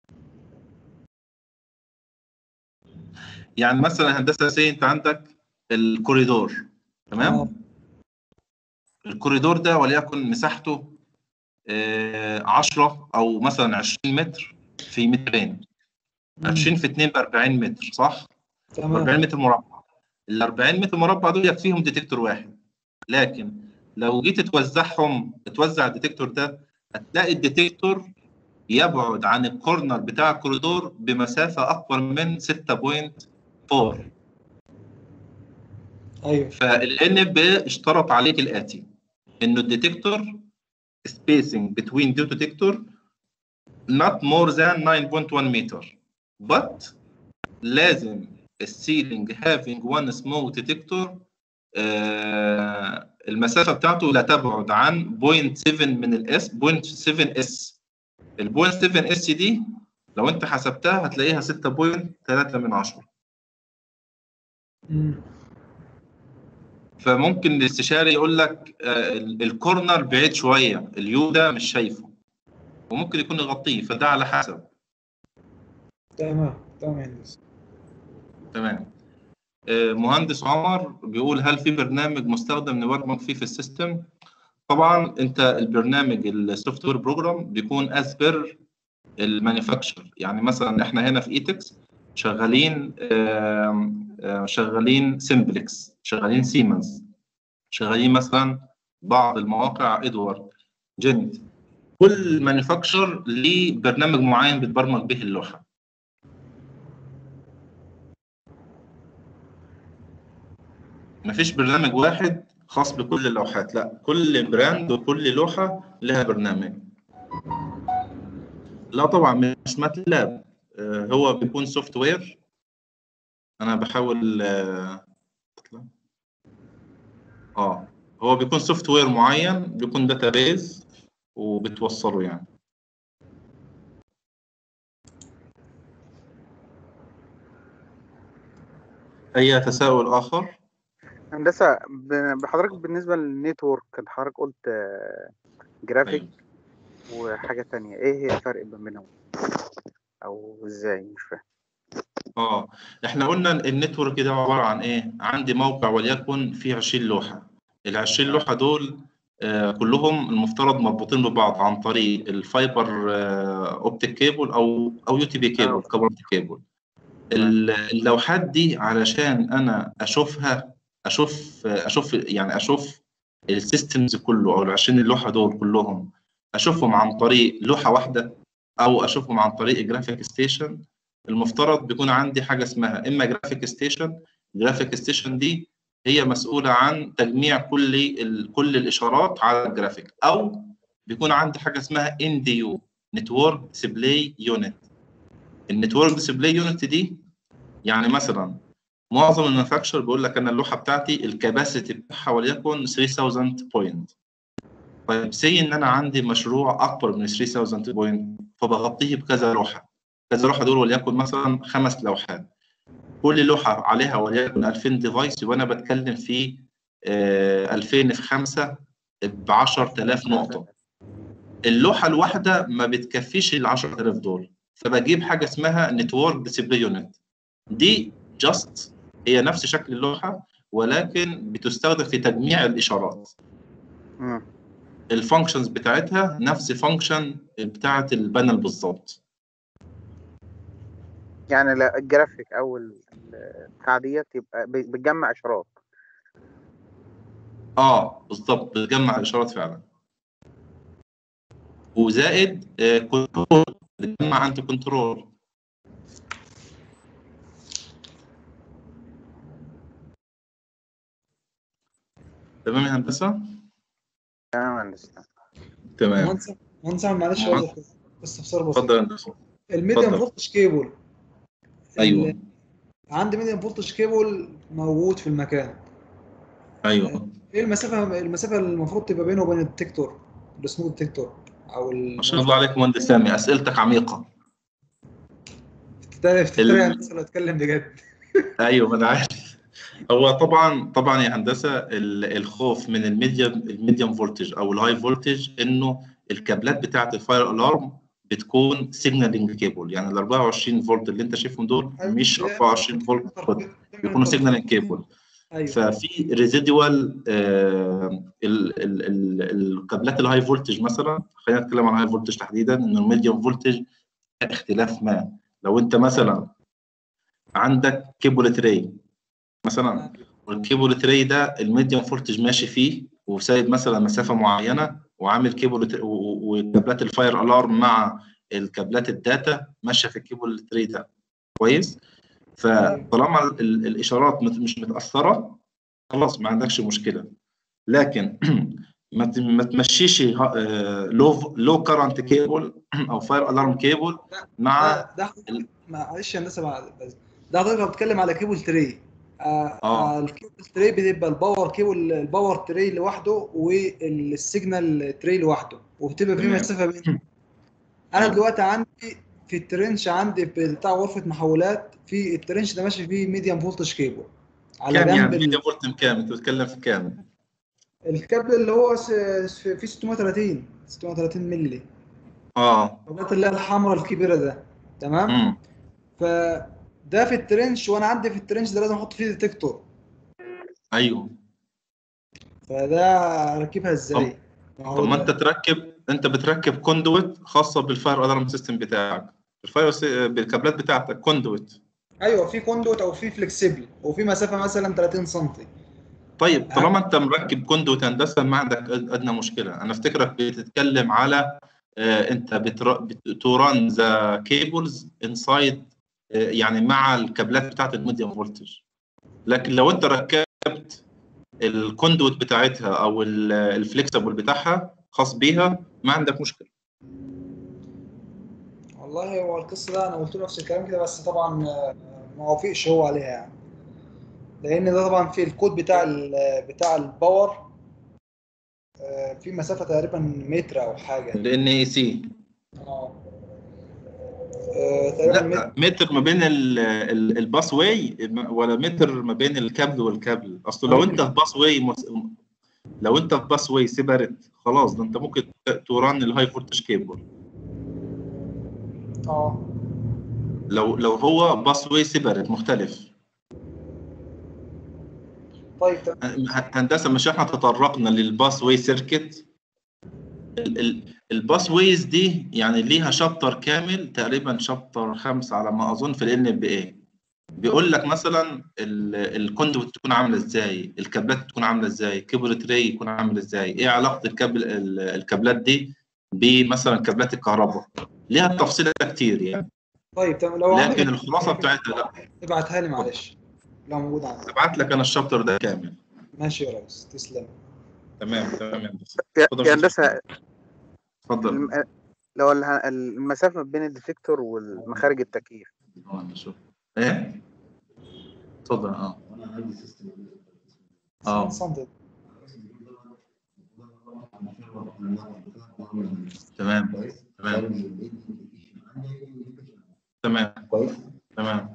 يعني مثلا هندسه سي انت عندك الكوريدور تمام آه. الكوريدور ده وليكن مساحته آه، 10 او مثلا 20 متر في مترين 20 في 2 ب 40 متر صح؟ تمام 40 متر مربع ال 40 متر مربع دول يكفيهم ديتكتور واحد لكن لو جيت توزعهم توزع الديتكتور ده هتلاقي الديتكتور يبعد عن الكورنر بتاع الكوريدور بمسافة أكبر من 6.4 ايوه فال NFPA اشترط عليك الآتي إنه الديتكتور spacing between two detector not more than 9.1 meter but لازم السيلينج having one smoke detector آه المسافة بتاعته لا تبعد عن 0.7 من الاس 0.7 اس ال 0.7 اس دي لو انت حسبتها هتلاقيها 6.3 من 10 مم. فممكن الاستشاري يقول لك آه، ال- الكورنر بعيد شويه اليو ده مش شايفه وممكن يكون يغطيه فده على حسب تمام تمام يا هندسه تمام آه، مهندس عمر بيقول هل في برنامج مستخدم نبرمج فيه في السيستم طبعا انت البرنامج السوفت وير بروجرام بيكون از بير المانيفاكتشر يعني مثلا احنا هنا في ايتكس شغالين آم، آه، شغالين سيمبلكس شغالين سيمنز شغالين مثلا بعض المواقع ادوارد جنت كل مانيفاكتشر ليه برنامج معين بتبرمج به اللوحه مفيش برنامج واحد خاص بكل اللوحات لا كل براند وكل لوحه لها برنامج لا طبعا مش ماتلاب آه، هو بيكون سوفت وير انا بحاول اه آه، هو بيكون سوفت وير معين بيكون داتابيز وبتوصله يعني اي تساؤل اخر هندسه ب- بحضرتك بالنسبه للنيتورك كنت حضرتك قلت جرافيك أيوة. وحاجه تانية ايه هي الفرق ما بينهم او ازاي مش فاهم اه احنا قلنا إن النتورك ده عباره عن ايه عندي موقع وليكن فيه 20 لوحه ال 20 لوحه دول آه كلهم المفترض مربوطين ببعض عن طريق الفايبر آه اوبتيك كيبل او او يو تي بي كيبل آه. كابل كيبل ال- اللوحات دي علشان انا اشوفها اشوف اشوف يعني اشوف السيستمز كله او ال 20 لوحه دول كلهم اشوفهم عن طريق لوحه واحده او اشوفهم عن طريق جرافيك ستيشن المفترض بيكون عندي حاجه اسمها اما جرافيك ستيشن جرافيك ستيشن دي هي مسؤوله عن تجميع كل ال- كل الاشارات على الجرافيك او بيكون عندي حاجه اسمها ان دي يو نتورك ديسبلاي يونت النتورك ديسبلاي يونت دي يعني مثلا معظم المانيفاكتشر بيقول لك انا اللوحه بتاعتي الكباسيتي بتاعها وليكن 3000 بوينت طيب سي ان انا عندي مشروع اكبر من 3000 بوينت فبغطيه بكذا لوحه كذا لوحه دول وليكن مثلا خمس لوحات كل لوحه عليها وليكن 2000 ديفايس يبقى انا بتكلم في آه 2000 في 5 ب 10000 نقطه اللوحه الواحده ما بتكفيش ال 10000 دول فبجيب حاجه اسمها نتورك ديسبلاي يونت دي جاست هي نفس شكل اللوحه ولكن بتستخدم في تجميع الاشارات مم. الفانكشنز بتاعتها نفس فانكشن بتاعه البانل بالظبط يعني لا الجرافيك او ال- ال- بتاع ديت يبقى ب- بتجمع اشارات اه بالظبط بتجمع الاشارات فعلا وزائد آه كنترول بتجمع انت كنترول تمام يا هندسه تمام يا هندسة تمام مهندس مهندس أحمد معلش عاوز استفسار بسيط اتفضل يا هندسه الميديم اتفضل. فولتج كيبل ايوه عندي ميديم فولتج كيبل موجود في المكان ايوه ايه المسافه المسافه اللي المفروض تبقى بينه وبين الديتكتور السموث ديتكتور او ال- ما شاء الله عليك مهندس سامي اسئلتك عميقه تفتكر تفتكر ال- يا هندسه لو اتكلم بجد ايوه ما انا عارف هو طبعا طبعا يا هندسه ال- الخوف من الميديم الميديم فولتج او الهاي فولتج انه الكابلات بتاعه الفاير الارم بتكون سيجنالينج كيبل يعني ال 24 فولت اللي انت شايفهم دول مش 24 فولت بيكونوا سيجنالينج كيبل ايوه ففي ريزيدوال الكابلات الهاي فولتج مثلا خلينا نتكلم عن الهاي فولتج تحديدا ان الميديوم فولتج اختلاف ما لو انت مثلا عندك كيبل تري مثلا والكيبل تري ده الميديوم فولتج ماشي فيه وسايب مثلا مسافه معينه وعامل كيبل تري- و- و- وكابلات الفاير الارم مع الكابلات الداتا ماشيه في الكيبل تري ده كويس فطالما ال- ال- الاشارات مت- مش متاثره خلاص ما عندكش مشكله لكن ما ت- ما تمشيش لو لو كارنت كيبل او فاير الارم كيبل مع ده ده ال- معلش يا هندسه بعد- بس ده حضرتك لو بتتكلم على كيبل تري آه آه. آه، الكيبل تري بتبقى الباور كيبل الباور تري لوحده والسيجنال تري لوحده وبتبقى في تمام. مسافه بينهم انا أيوة. دلوقتي عندي في الترنش عندي بتاع غرفه محولات في الترنش ده ماشي فيه ميديم فولتج كيبل على كام جنب يعني ال- ميديا فولت كام انت بتتكلم في كام الكابل اللي هو س- س- فيه 630 630 مللي اه الرباط اللي هي الحمراء الكبيره ده تمام امم فده في الترنش وانا عندي في الترنش ده لازم احط فيه ديتكتور ايوه فده اركبها ازاي؟ ما هو طب ما ده- انت تركب انت بتركب كوندويت خاصه بالفاير الارم سيستم بتاعك الفاير سي... بالكابلات بتاعتك كوندويت ايوه في كوندوت او في فليكسيبل وفي مسافه مثلا 30 سم طيب طالما انت مركب كوندويت هندسه ما عندك أد- ادنى مشكله انا افتكرك بتتكلم على آه انت بتوران ذا كيبلز انسايد يعني مع الكابلات بتاعت الميديوم فولتج لكن لو انت ركبت الكوندويت بتاعتها او الفليكسبل بتاعها خاص بيها ما عندك مشكله والله هو القصه ده انا قلت له نفس الكلام كده بس طبعا آه، ما وافقش هو عليها يعني لان ده طبعا في الكود بتاع ال- بتاع الباور آه، في مسافه تقريبا متر او حاجه لان اي سي اه آه، تقريبا متر لا متر ما بين ال- ال- الباس واي ولا متر ما بين الكابل والكابل اصل لو انت في باس واي مس- لو انت في باس واي سيبريت خلاص ده انت ممكن توران الهاي فولتج كيبل اه لو لو هو باس واي سيبريت مختلف طيب تمام هندسه مش احنا تطرقنا للباس واي سيركت الباس ويز دي يعني ليها شابتر كامل تقريبا شابتر خمسة على ما اظن في ال بي اي بيقول لك مثلا الكوندويت تكون عامله ازاي الكابلات تكون عامله ازاي كيبل تري يكون عامل ازاي ايه علاقه الكابل ال- الكابلات دي بمثلا كابلات الكهرباء ليها تفصيلات كتير يعني طيب تمام لو عندك لكن الخلاصه بتاعتها لا ابعتها لي معلش لو موجود عندك ابعت لك انا الشابتر ده كامل ماشي يا ريس تسلم تمام تمام يا هندسه يا اتفضل يا يا هندسه اتفضل الم- لو اله- المسافه بين الديتكتور والمخارج التكييف اه نشوف ايه اتفضل اه 90 اه سم تمام تمام تمام تمام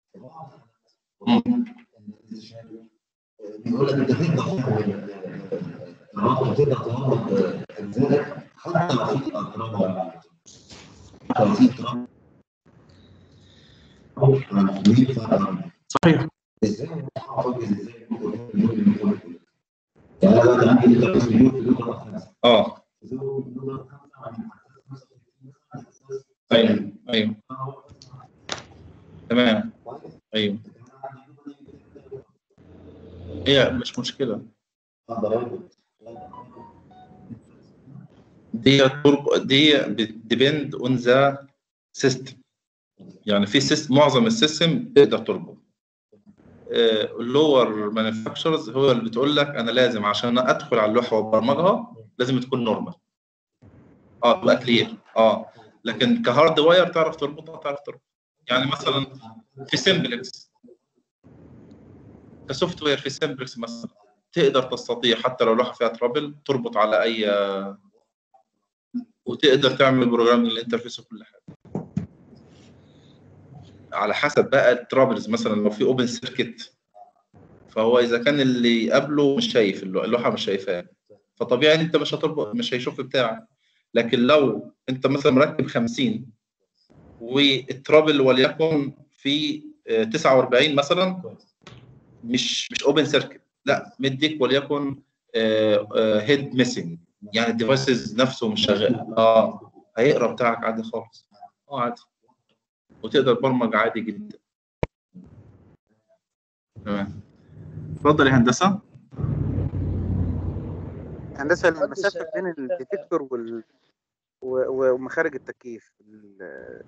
مم. بيقول لك انت تقدر تعمل تقدر تربط اجزائك حتى لو في اضرار لو في اضرار صحيح ازاي احافظ ازاي يعني انا دلوقتي عندي لتر مليون لتر خمسه اه ايوه ايوه تمام ايوه هي مش مشكله دي ترب- دي ديبند اون ذا سيستم يعني في سيستم معظم السيستم تقدر تربط اللور مانيفاكتشرز هو اللي بتقول لك انا لازم عشان ادخل على اللوحه وابرمجها لازم تكون نورمال اه تبقى كلير اه لكن كهارد واير تعرف تربطها تعرف تربط يعني مثلا في سمبلكس كسوفت وير في سمبلكس مثلا تقدر تستطيع حتى لو لوحه فيها ترابل تربط على اي وتقدر تعمل بروجرام للانترفيس وكل حاجه على حسب بقى الترابلز مثلا لو في اوبن سيركت فهو اذا كان اللي قبله مش شايف اللو- اللوحه مش شايفاه فطبيعي ان انت مش هتربط مش هيشوف بتاعك لكن لو انت مثلا مركب 50 والترابل وليكن في آه، 49 مثلا مش مش اوبن سيركت لا مديك وليكن هيد ميسنج يعني الديفايسز نفسه مش شغال اه هيقرا بتاعك عادي خالص اه عادي وتقدر تبرمج عادي جدا تمام اتفضل يا هندسه هندسه المسافه بين الديتكتور وال و- ومخارج التكييف ال-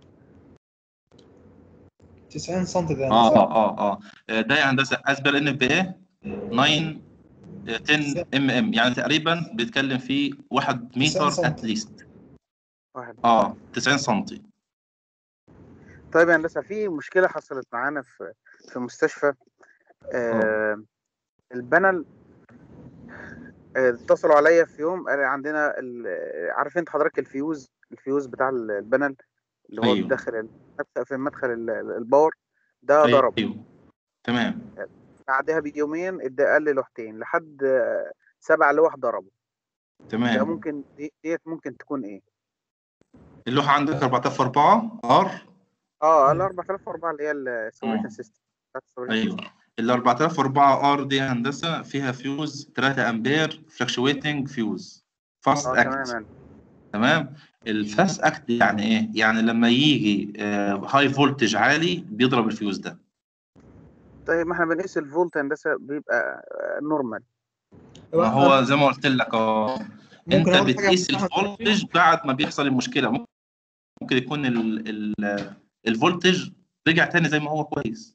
90 سم ده اه اه اه ده يا هندسه اسبل ان بي اي 9 10 ام ام يعني تقريبا بيتكلم في 1 متر سم. اتليست واحد اه 90 سم طيب يا هندسه في مشكله حصلت معانا في في مستشفى آه البنل آه، اتصلوا عليا في يوم قال عندنا ال- عارف انت حضرتك الفيوز الفيوز بتاع ال- البنل اللي هو أيوه. داخل ال- في مدخل ال- الباور ده ضرب ايوه تمام بعدها بيومين ادى قال لي لوحتين لحد آه، سبع لوح ضربوا ده تمام ممكن دي- ديت ممكن تكون ايه؟ اللوحه عندك 4004 ار اه ال 4004 اللي هي السوليوشن آه. سيستم ايوه ال 4004 ار دي هندسه فيها فيوز 3 امبير فلكشويتنج فيوز فاست اه تمام اكت يعني. تمام الفاست اكت يعني ايه يعني لما يجي هاي فولتج عالي بيضرب الفيوز ده طيب ما احنا بنقيس الفولت هندسه بيبقى نورمال ما هو زي ما قلت لك اه انت ممكن أقول حاجة بتقيس يا أحمد؟ الفولتج بعد ما بيحصل المشكله ممكن ممكن يكون ال ال الفولتج رجع تاني زي ما هو كويس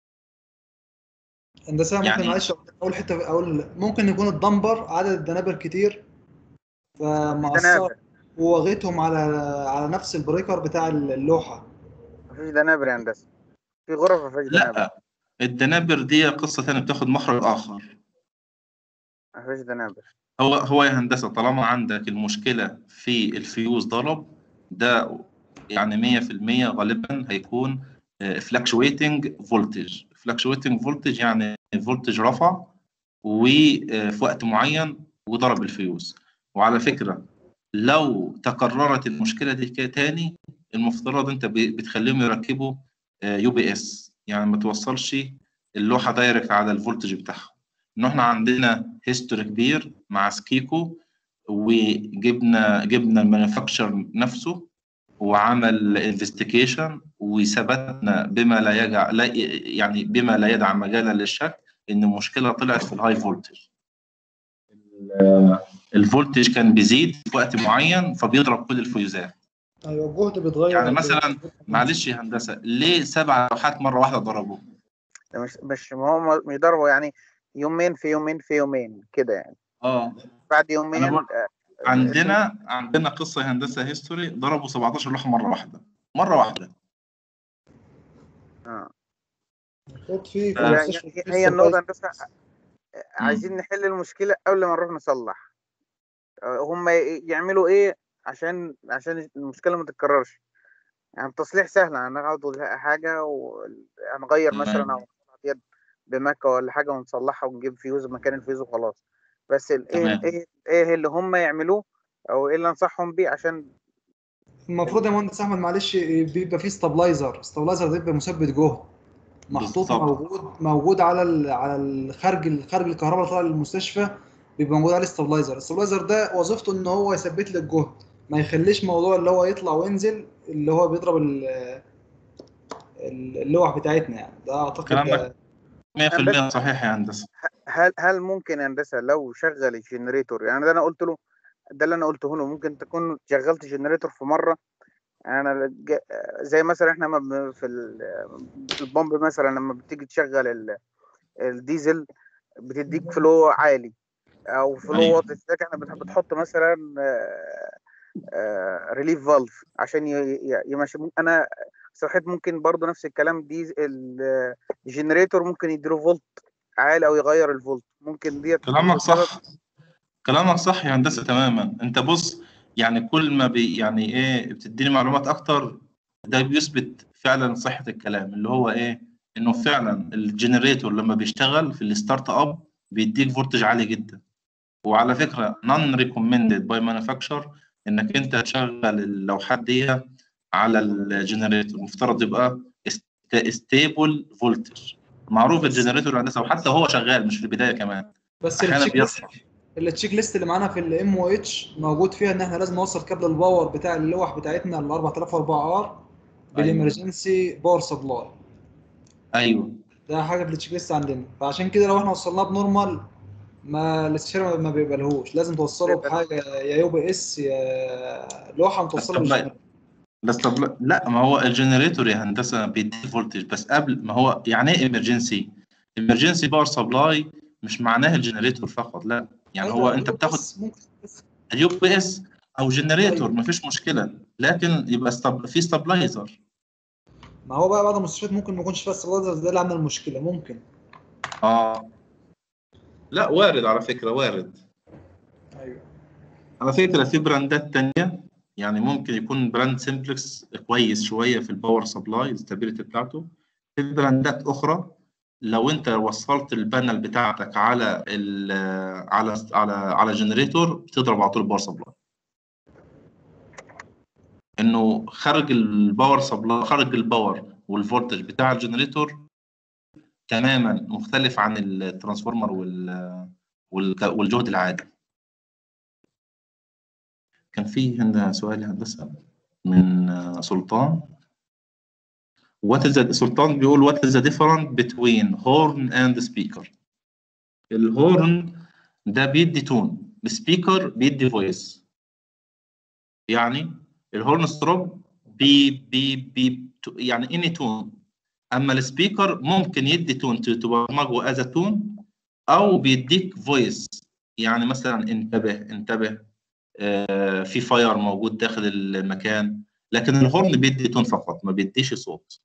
هندسه ممكن يعني- معلش اول حته اقول ممكن يكون الدمبر عدد الدنابر كتير فمعصر دنابر وواغتهم على على نفس البريكر بتاع اللوحه مفيش دنابر يا هندسه في غرف مفيش دنابر لا الدنابر دي قصه ثانيه بتاخد مخرج اخر مفيش دنابر هو هو يا هندسه طالما عندك المشكله في الفيوز ضرب ده يعني 100% غالبا هيكون فلكشويتنج فولتج فلكشويتنج فولتج يعني الفولتج رفع وفي وقت معين وضرب الفيوز وعلى فكره لو تكررت المشكله دي كده تاني المفترض انت ب- بتخليهم يركبوا يو بي اس يعني ما توصلش اللوحه دايركت على الفولتج بتاعها ان احنا عندنا هيستوري كبير مع سكيكو وجبنا جبنا المانيفاكتشر نفسه وعمل انفستيجيشن وثبتنا بما لا يجع لا يعني بما لا يدع مجالا للشك ان المشكله طلعت في الهاي فولتج الفولتج كان بيزيد في وقت معين فبيضرب كل الفيوزات ايوه الجهد بيتغير يعني مثلا معلش يا هندسه ليه سبع لوحات مره واحده ضربوا ده مش مش ما هو مش ضربه يعني يومين في يومين في يومين كده يعني اه بعد يومين أنا بقول- آه، عندنا عندنا قصه هندسه هيستوري ضربوا 17 لوحه مره واحده مره واحده آه. المفروض في في آه. يعني مستشفى في هي النقطة سبلايز. هندسة عايزين نحل المشكلة قبل ما نروح نصلح آه، هم ي- يعملوا ايه عشان عشان المشكلة ما تتكررش يعني التصليح سهل هناخد حاجة وهنغير تمام. مثلا او نصلح يد بمكة ولا حاجة ونصلحها ونجيب فيوز مكان الفيوز وخلاص بس ال- ايه تمام. ايه ايه اللي هم يعملوه او ايه اللي انصحهم بيه عشان المفروض يا مهندس احمد معلش بيبقى فيه ستابلايزر ستابلايزر ده بيبقى مثبت جهد محطوط بالظبط. موجود موجود على ال على الخارج الخارج الكهرباء اللي طالع للمستشفى بيبقى موجود عليه ستابلايزر الستابلايزر ده وظيفته ان هو يثبت لك الجهد ما يخليش موضوع اللي هو يطلع وينزل اللي هو بيضرب ال- ال- اللوح بتاعتنا يعني ده اعتقد كلامك 100% صحيح يا هندسه هل هل ممكن يا هندسه لو شغل الجنريتور يعني ده انا قلت له ده اللي انا قلته له ممكن تكون شغلت جنريتور في مره انا ج- زي مثلا احنا لما بن- في ال- البامب مثلا لما بتيجي تشغل ال- الديزل بتديك فلو عالي او فلو أيوة. واطي لكن احنا بنح- بتحط مثلا ريليف فالف عشان ي- ي- يمشي انا صحيت ممكن برضو نفس الكلام دي ال- الجنريتور ممكن يديله فولت عالي او يغير الفولت ممكن ديت كلامك تكون صح كلامك صح يا هندسه تماما انت بص يعني كل ما بي يعني ايه بتديني معلومات اكتر ده بيثبت فعلا صحه الكلام اللي هو ايه انه فعلا الجنريتور لما بيشتغل في الستارت اب بيديك فولتج عالي جدا وعلى فكره نون ريكومندد باي مانيفاكتشر انك انت تشغل اللوحات دي على الجنريتور المفترض يبقى ستيبل فولتج معروف الجنريتور الهندسه وحتى هو شغال مش في البدايه كمان بس احيانا التشيك ليست بيصحى التشيك ليست اللي معانا في الام او اتش موجود فيها ان احنا لازم نوصل كابل الباور بتاع اللوح بتاعتنا ال 4004 ار بالامرجنسي باور سبلاي ايوه ده حاجه في التشيك ليست عندنا فعشان كده لو احنا وصلناه بنورمال ما الاستشاري ما بيقبلهوش لازم توصله بحاجه يا يو بي اس يا لوحه متوصله طب لا. بالجنريتور. بس طب لا- لا ما هو الجنريتور يا هندسه بيدي فولتج بس قبل ما هو يعني ايه ايمرجنسي؟ ايمرجنسي باور سبلاي مش معناه الجنريتور فقط لا يعني هو أيوة، انت يو بتاخد بس ممكن بس اليو بي اس او جنريتور أيوة. مفيش مشكله لكن يبقى استب... في ستابلايزر ما هو بقى بعض المستشفيات ممكن ما يكونش فيها ستابلايزر ده اللي عندنا المشكله ممكن اه لا وارد على فكره وارد ايوه على فكره في براندات تانية يعني ممكن يكون براند سيمبلكس كويس شويه في الباور سبلاي الستابيليتي بتاعته في براندات اخرى لو انت وصلت البانل بتاعتك على ال على على على جنريتور بتضرب على طول الباور سبلاي انه خارج الباور سبلاي خارج الباور والفولتج بتاع الجنريتور تماما مختلف عن الترانسفورمر وال والك- والجهد العادي كان في هنا سؤال يا هندسة من آه، سلطان What is the سلطان بيقول what is the difference between horn and speaker الهورن ده بيدي تون السبيكر بيدي فويس يعني الهورن ستروب بي بي بي يعني اني تون اما السبيكر ممكن يدي تون تبرمجه از تون او بيديك فويس يعني مثلا انتبه انتبه آه، في فاير موجود داخل المكان لكن الهورن بيدي تون فقط ما بيديش صوت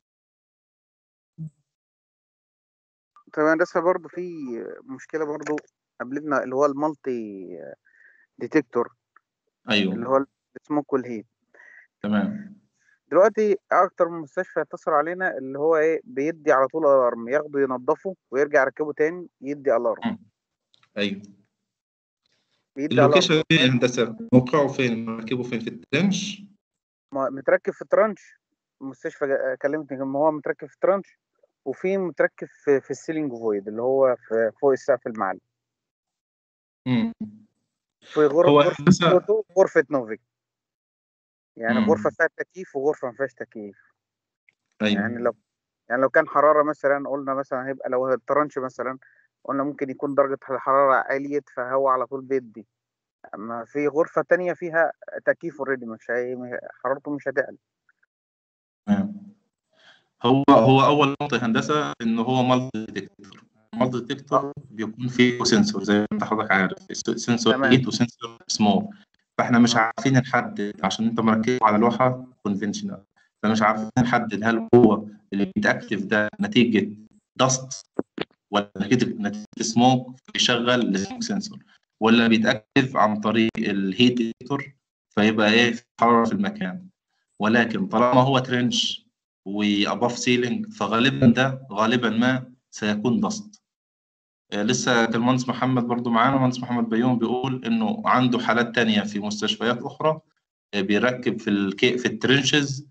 طب هندسه برضو في مشكله برضو قابلتنا اللي هو المالتي ديتكتور اللي ايوه هو السموك والهيت تمام دلوقتي اكتر من مستشفى اتصل علينا اللي هو ايه بيدي على طول الارم ياخده ينضفه ويرجع يركبه تاني يدي الارم ايوه بيدي الارم اللوكيشن فين يا هندسه موقعه فين مركبه فين في التنش ما- متركب في ترانش المستشفى جا- كلمتني كان هو متركب في ترانش وفي متركب في, في السيلينج فويد اللي هو في فوق السقف المعلي مم. في غرفه هو غرفه هندسه صوته غرفه نوفيك يعني مم. غرفه فيها تكييف وغرفه ما فيهاش تكييف يعني ايوه لو يعني لو كان حراره مثلا قلنا مثلا هيبقى لو الترانش مثلا قلنا ممكن يكون درجه الحراره عليت فهو على طول بيدي اما في غرفه تانية فيها تكييف اوريدي مش هي حرارته مش هتعلى تمام. هو هو اول نقطه يا هندسه ان هو مالتي ديتكتور المالتي ديتكتور بيكون فيه سنسور زي ما انت حضرتك عارف سنسور تمام. هيت وسنسور سموك فاحنا مش عارفين نحدد عشان انت مركز على لوحه كونفنشنال فمش عارفين نحدد هل هو اللي بيتاكتف ده نتيجه دست ولا نتيجه نتيجه سموك بيشغل السموك سنسور ولا بيتاكتف عن طريق الهيت ديتكتور فيبقى ايه في حراره في المكان ولكن طالما هو ترنش واباف سيلينج فغالبا ده غالبا ما سيكون دست آه، لسه كان المهندس محمد برضو معانا المهندس محمد بيوم بيقول انه عنده حالات تانية في مستشفيات اخرى آه، بيركب في الكي في الترنشز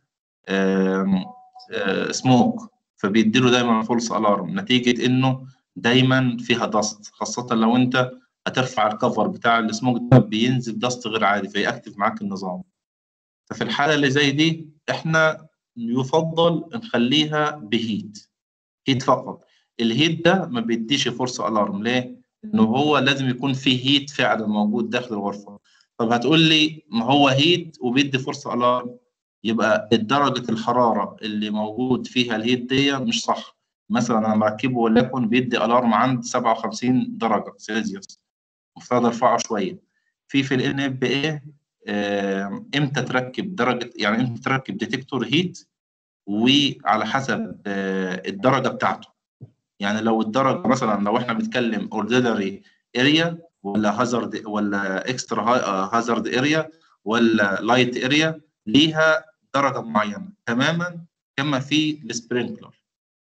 سموك فبيديله دايما فولس الارم نتيجه انه دايما فيها دست خاصه لو انت هترفع الكفر بتاع السموك ده بينزل دست غير عادي فيأكتف معاك النظام ففي الحاله اللي زي دي احنا يفضل نخليها بهيت هيت فقط الهيت ده ما بيديش فرصه الارم ليه؟ انه هو لازم يكون فيه هيت فعلا موجود داخل الغرفه طب هتقول لي ما هو هيت وبيدي فرصه الارم يبقى درجه الحراره اللي موجود فيها الهيت دي مش صح مثلا انا مركبه وليكن بيدي الارم عند 57 درجه سيلسيوس المفترض ارفعه شويه في في الان اف اي امتى تركب درجه يعني امتى تركب ديتكتور هيت وعلى حسب آه، الدرجه بتاعته يعني لو الدرجه مثلا لو احنا بنتكلم اوردينري اريا ولا هازارد ولا اكسترا هازارد اريا ولا لايت اريا ليها درجه معينه تماما كما في السبرينكلر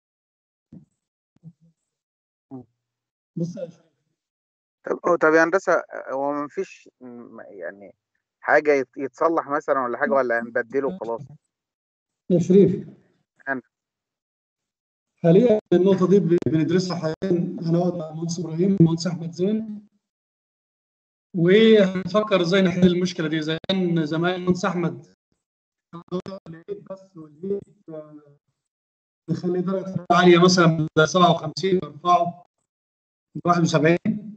بص يا شريف طب أو طب يا هندسة هو ما فيش م- يعني حاجة يت- يتصلح مثلا ولا حاجة ولا هنبدله وخلاص يا شريف أنا. حاليا النقطة دي ب- بندرسها حاليا هنقعد مع المهندس إبراهيم والمهندس أحمد زين وهنفكر ازاي نحل المشكلة دي زي كان زمان المهندس أحمد الهيت بس والهيت آه، نخلي درجة الحرارة عالية مثلا من 57 نرفعه ل 71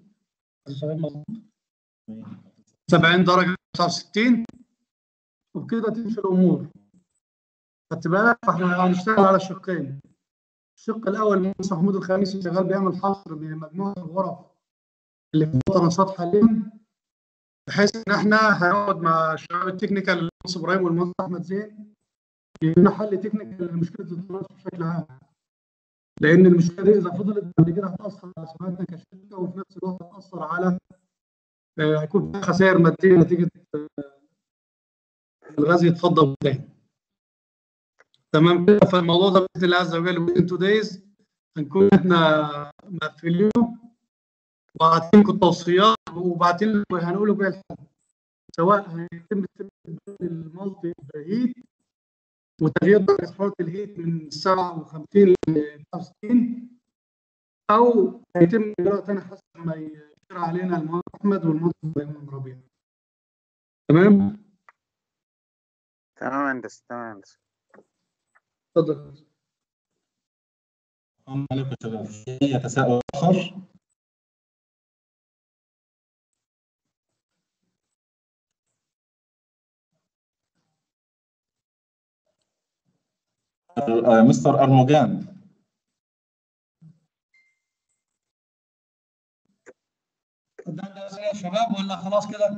70 درجة 69 وبكده تمشي الأمور خدت بالك فاحنا هنشتغل على الشقين الشق الاول المهندس محمود الخميسي شغال بيعمل حصر بمجموعه الغرف اللي في النشاط حاليا بحيث ان احنا هنقعد مع الشباب التكنيكال المهندس ابراهيم والمهندس احمد زين يدينا حل تكنيكال لمشكله التراش بشكل عام لان المشكله دي اذا فضلت بعد كده هتاثر على سمعتنا كشركه وفي نفس الوقت هتاثر على آه، هيكون في خسائر ماديه نتيجه آه، الغاز يتفضل تاني تمام كده فالموضوع ده باذن الله عز وجل within two days هنكون احنا مقفلينه وبعتين لكم التوصيات وبعتين لكم هنقول بيها الحل سواء هيتم استبدال المالتي هيت وتغيير درجه حراره الهيت من 57 ل 69 او هيتم اجراء ثاني حسب ما يشرع علينا المهندس احمد والمهندس ابراهيم ربيع تمام تمام يا هندسة تمام يا هندسة اتفضل السلام عليكم يا شباب في أي تساؤل آخر؟ آه، مستر أرموغان قدامنا أسئلة يا شباب ولا خلاص كده؟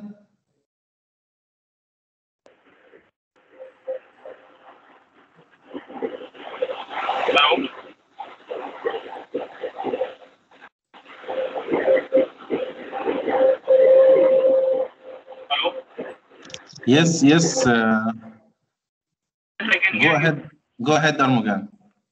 Yes, yes. Uh, go ahead. Go ahead, Armugan.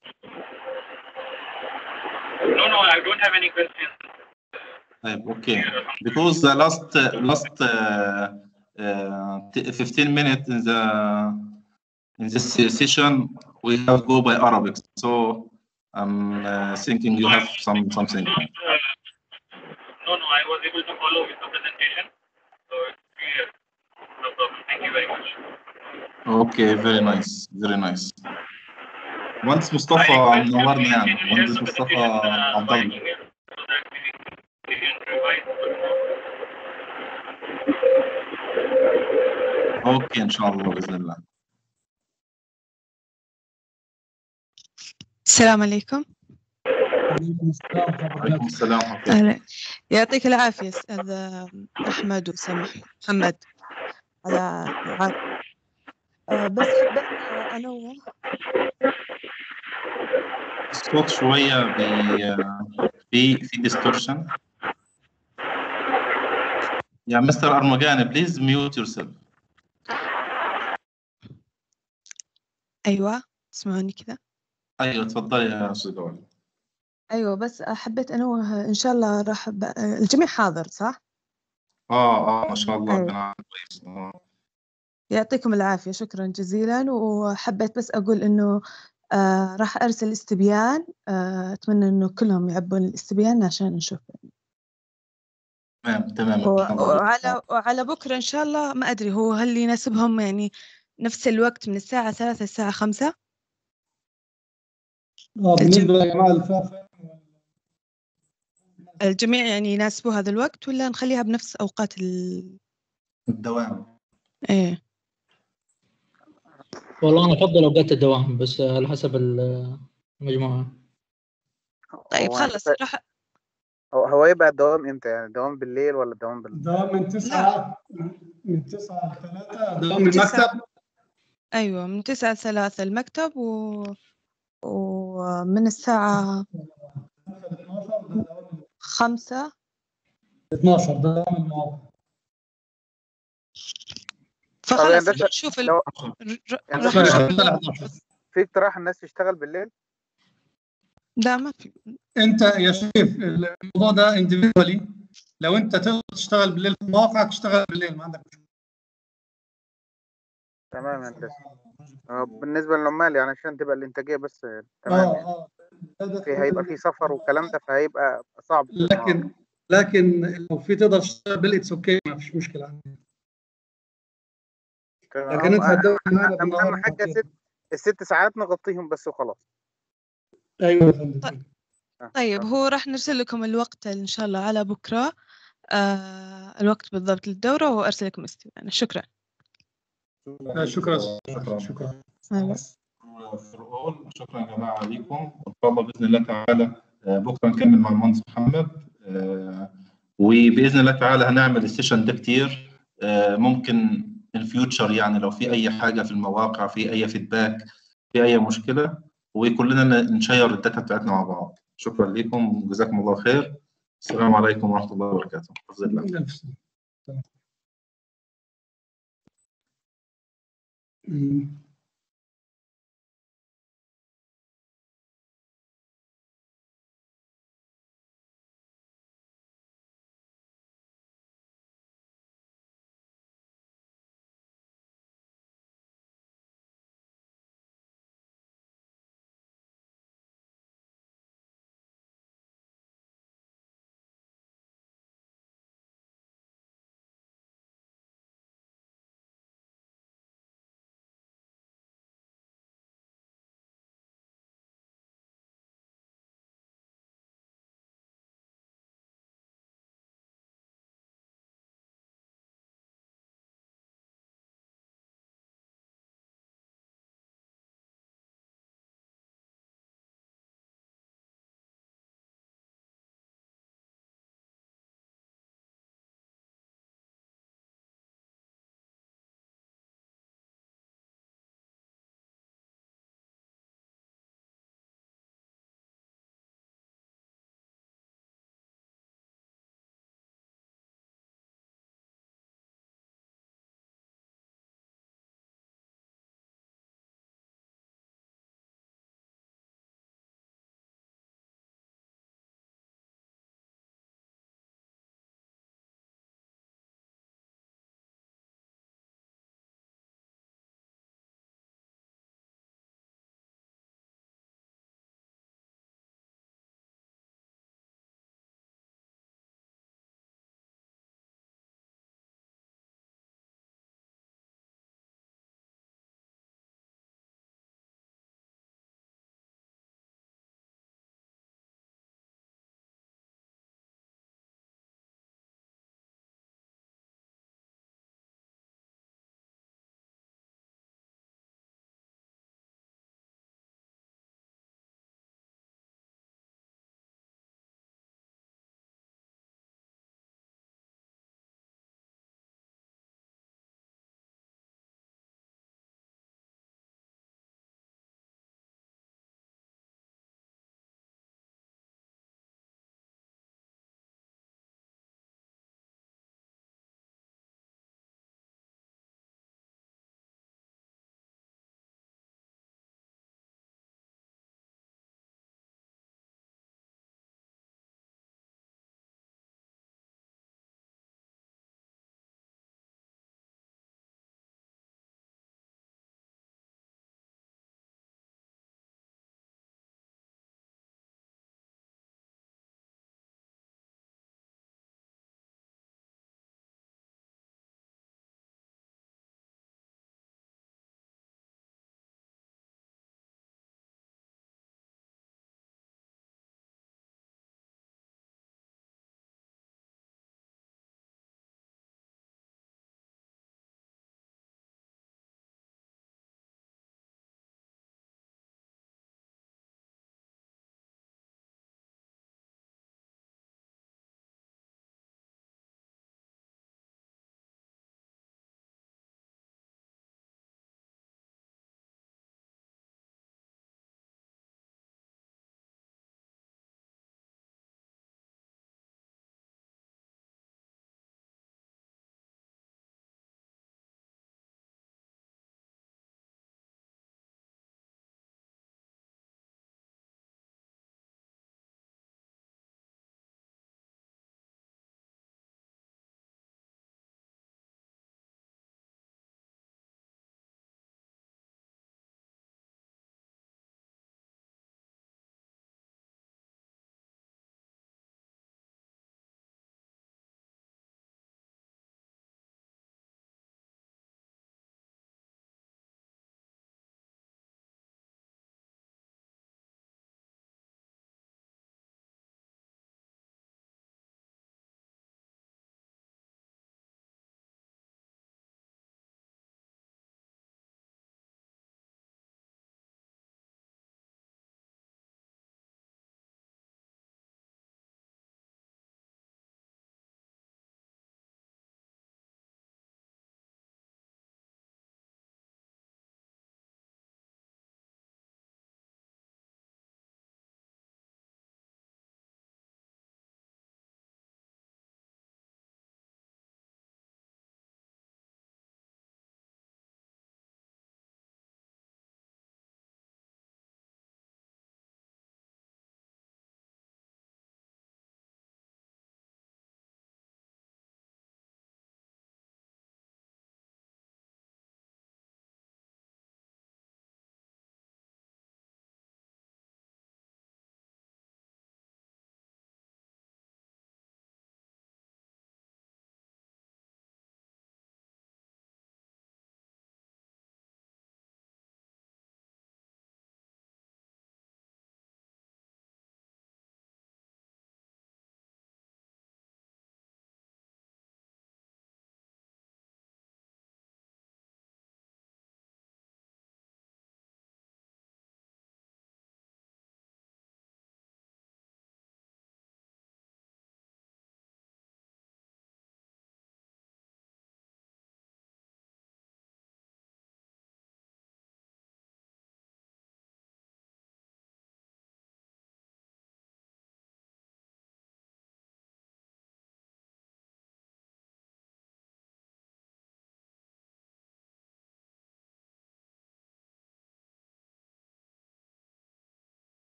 No, no, I don't have any questions. طيب, okay. Because the last last uh, uh, t- 15 minutes in the in this session we have go by Arabic. So I'm uh, thinking you have some something. Uh, no, no, I was able to follow with the presentation. So it's clear. No problem. Thank you very much. Okay, very nice, very nice. مهندس مصطفى منورنا يعني مهندس مصطفى عبد الله اوكي ان شاء الله باذن الله السلام عليكم وعليكم السلام ورحمة الله وعليكم وبركاته. السلام ورحمه الله أهلا يعطيك العافية أستاذ أحمد وسامح محمد على العاب آه، بس حبيت انوه الصوت شويه بي في في ديستورشن يا مستر ارمجان بليز ميوت يور سيلف ايوه تسمعوني كذا ايوه تفضلي يا استاذ جوال ايوه بس حبيت انوه ان شاء الله راح ب... الجميع حاضر صح اه اه ما شاء الله أيوة. ربنا كويس آه. يعطيكم العافية شكرا جزيلا وحبيت بس أقول إنه آه راح أرسل استبيان آه أتمنى إنه كلهم يعبون الاستبيان عشان نشوف تمام تمام و- وعلى وعلى بكرة إن شاء الله ما أدري هو هل يناسبهم يعني نفس الوقت من الساعة ثلاثة للساعة خمسة اه بالنسبه لجماعه الفافه الجميع يعني يناسبوا هذا الوقت ولا نخليها بنفس أوقات ال الدوام إيه والله انا افضل اوقات الدوام بس على حسب ال- المجموعه طيب هو خلص أنت- راح هو هو يبقى الدوام امتى يعني الدوام بالليل ولا الدوام بال... دوام من 9 من 9 ل 3 دوام تسعة. المكتب أيوة من تسعة لثلاثة المكتب و... ومن الساعة 12 ده دوام خمسة 12 ده دوام المواقع طب فخلاص يعني ده- راح نشوف ال... لو ر- ر- يعني راح ده- نشوف في اقتراح الناس تشتغل بالليل لا ما في انت يا شريف الموضوع ده individually لو انت تقدر تشتغل بالليل في مواقعك تشتغل بالليل ما عندك مشكله تمام يا هندسه آه، بالنسبه للعمال يعني عشان تبقى الانتاجيه بس اه تمام يعني. اه ده- ده في هيبقى في سفر والكلام ده فهيبقى صعب لكن لكن لو في تقدر تشتغل بالليل اتس اوكي ما فيش مشكله عندي لكن انت هتدور معانا اهم بالنهار أهم حاجه ست الست ساعات نغطيهم بس وخلاص ايوه يا فندم آه، طيب آه. هو راح نرسل لكم الوقت إن شاء الله على بكرة آه الوقت بالضبط للدورة وأرسل لكم استبيان شكرا لا، شكرا شكرا شكرا أيوة. for all. شكرا يا جماعه ليكم وان شاء الله باذن الله تعالى آه، بكره نكمل مع المهندس محمد آه، وباذن الله تعالى هنعمل السيشن ده كتير آه، ممكن in future يعني لو في اي حاجه في المواقع في اي فيدباك في اي مشكله وكلنا ن- نشير الداتا بتاعتنا مع بعض شكرا لكم وجزاكم الله خير السلام عليكم ورحمه الله وبركاته حفظ الله ألف سلامة. مم.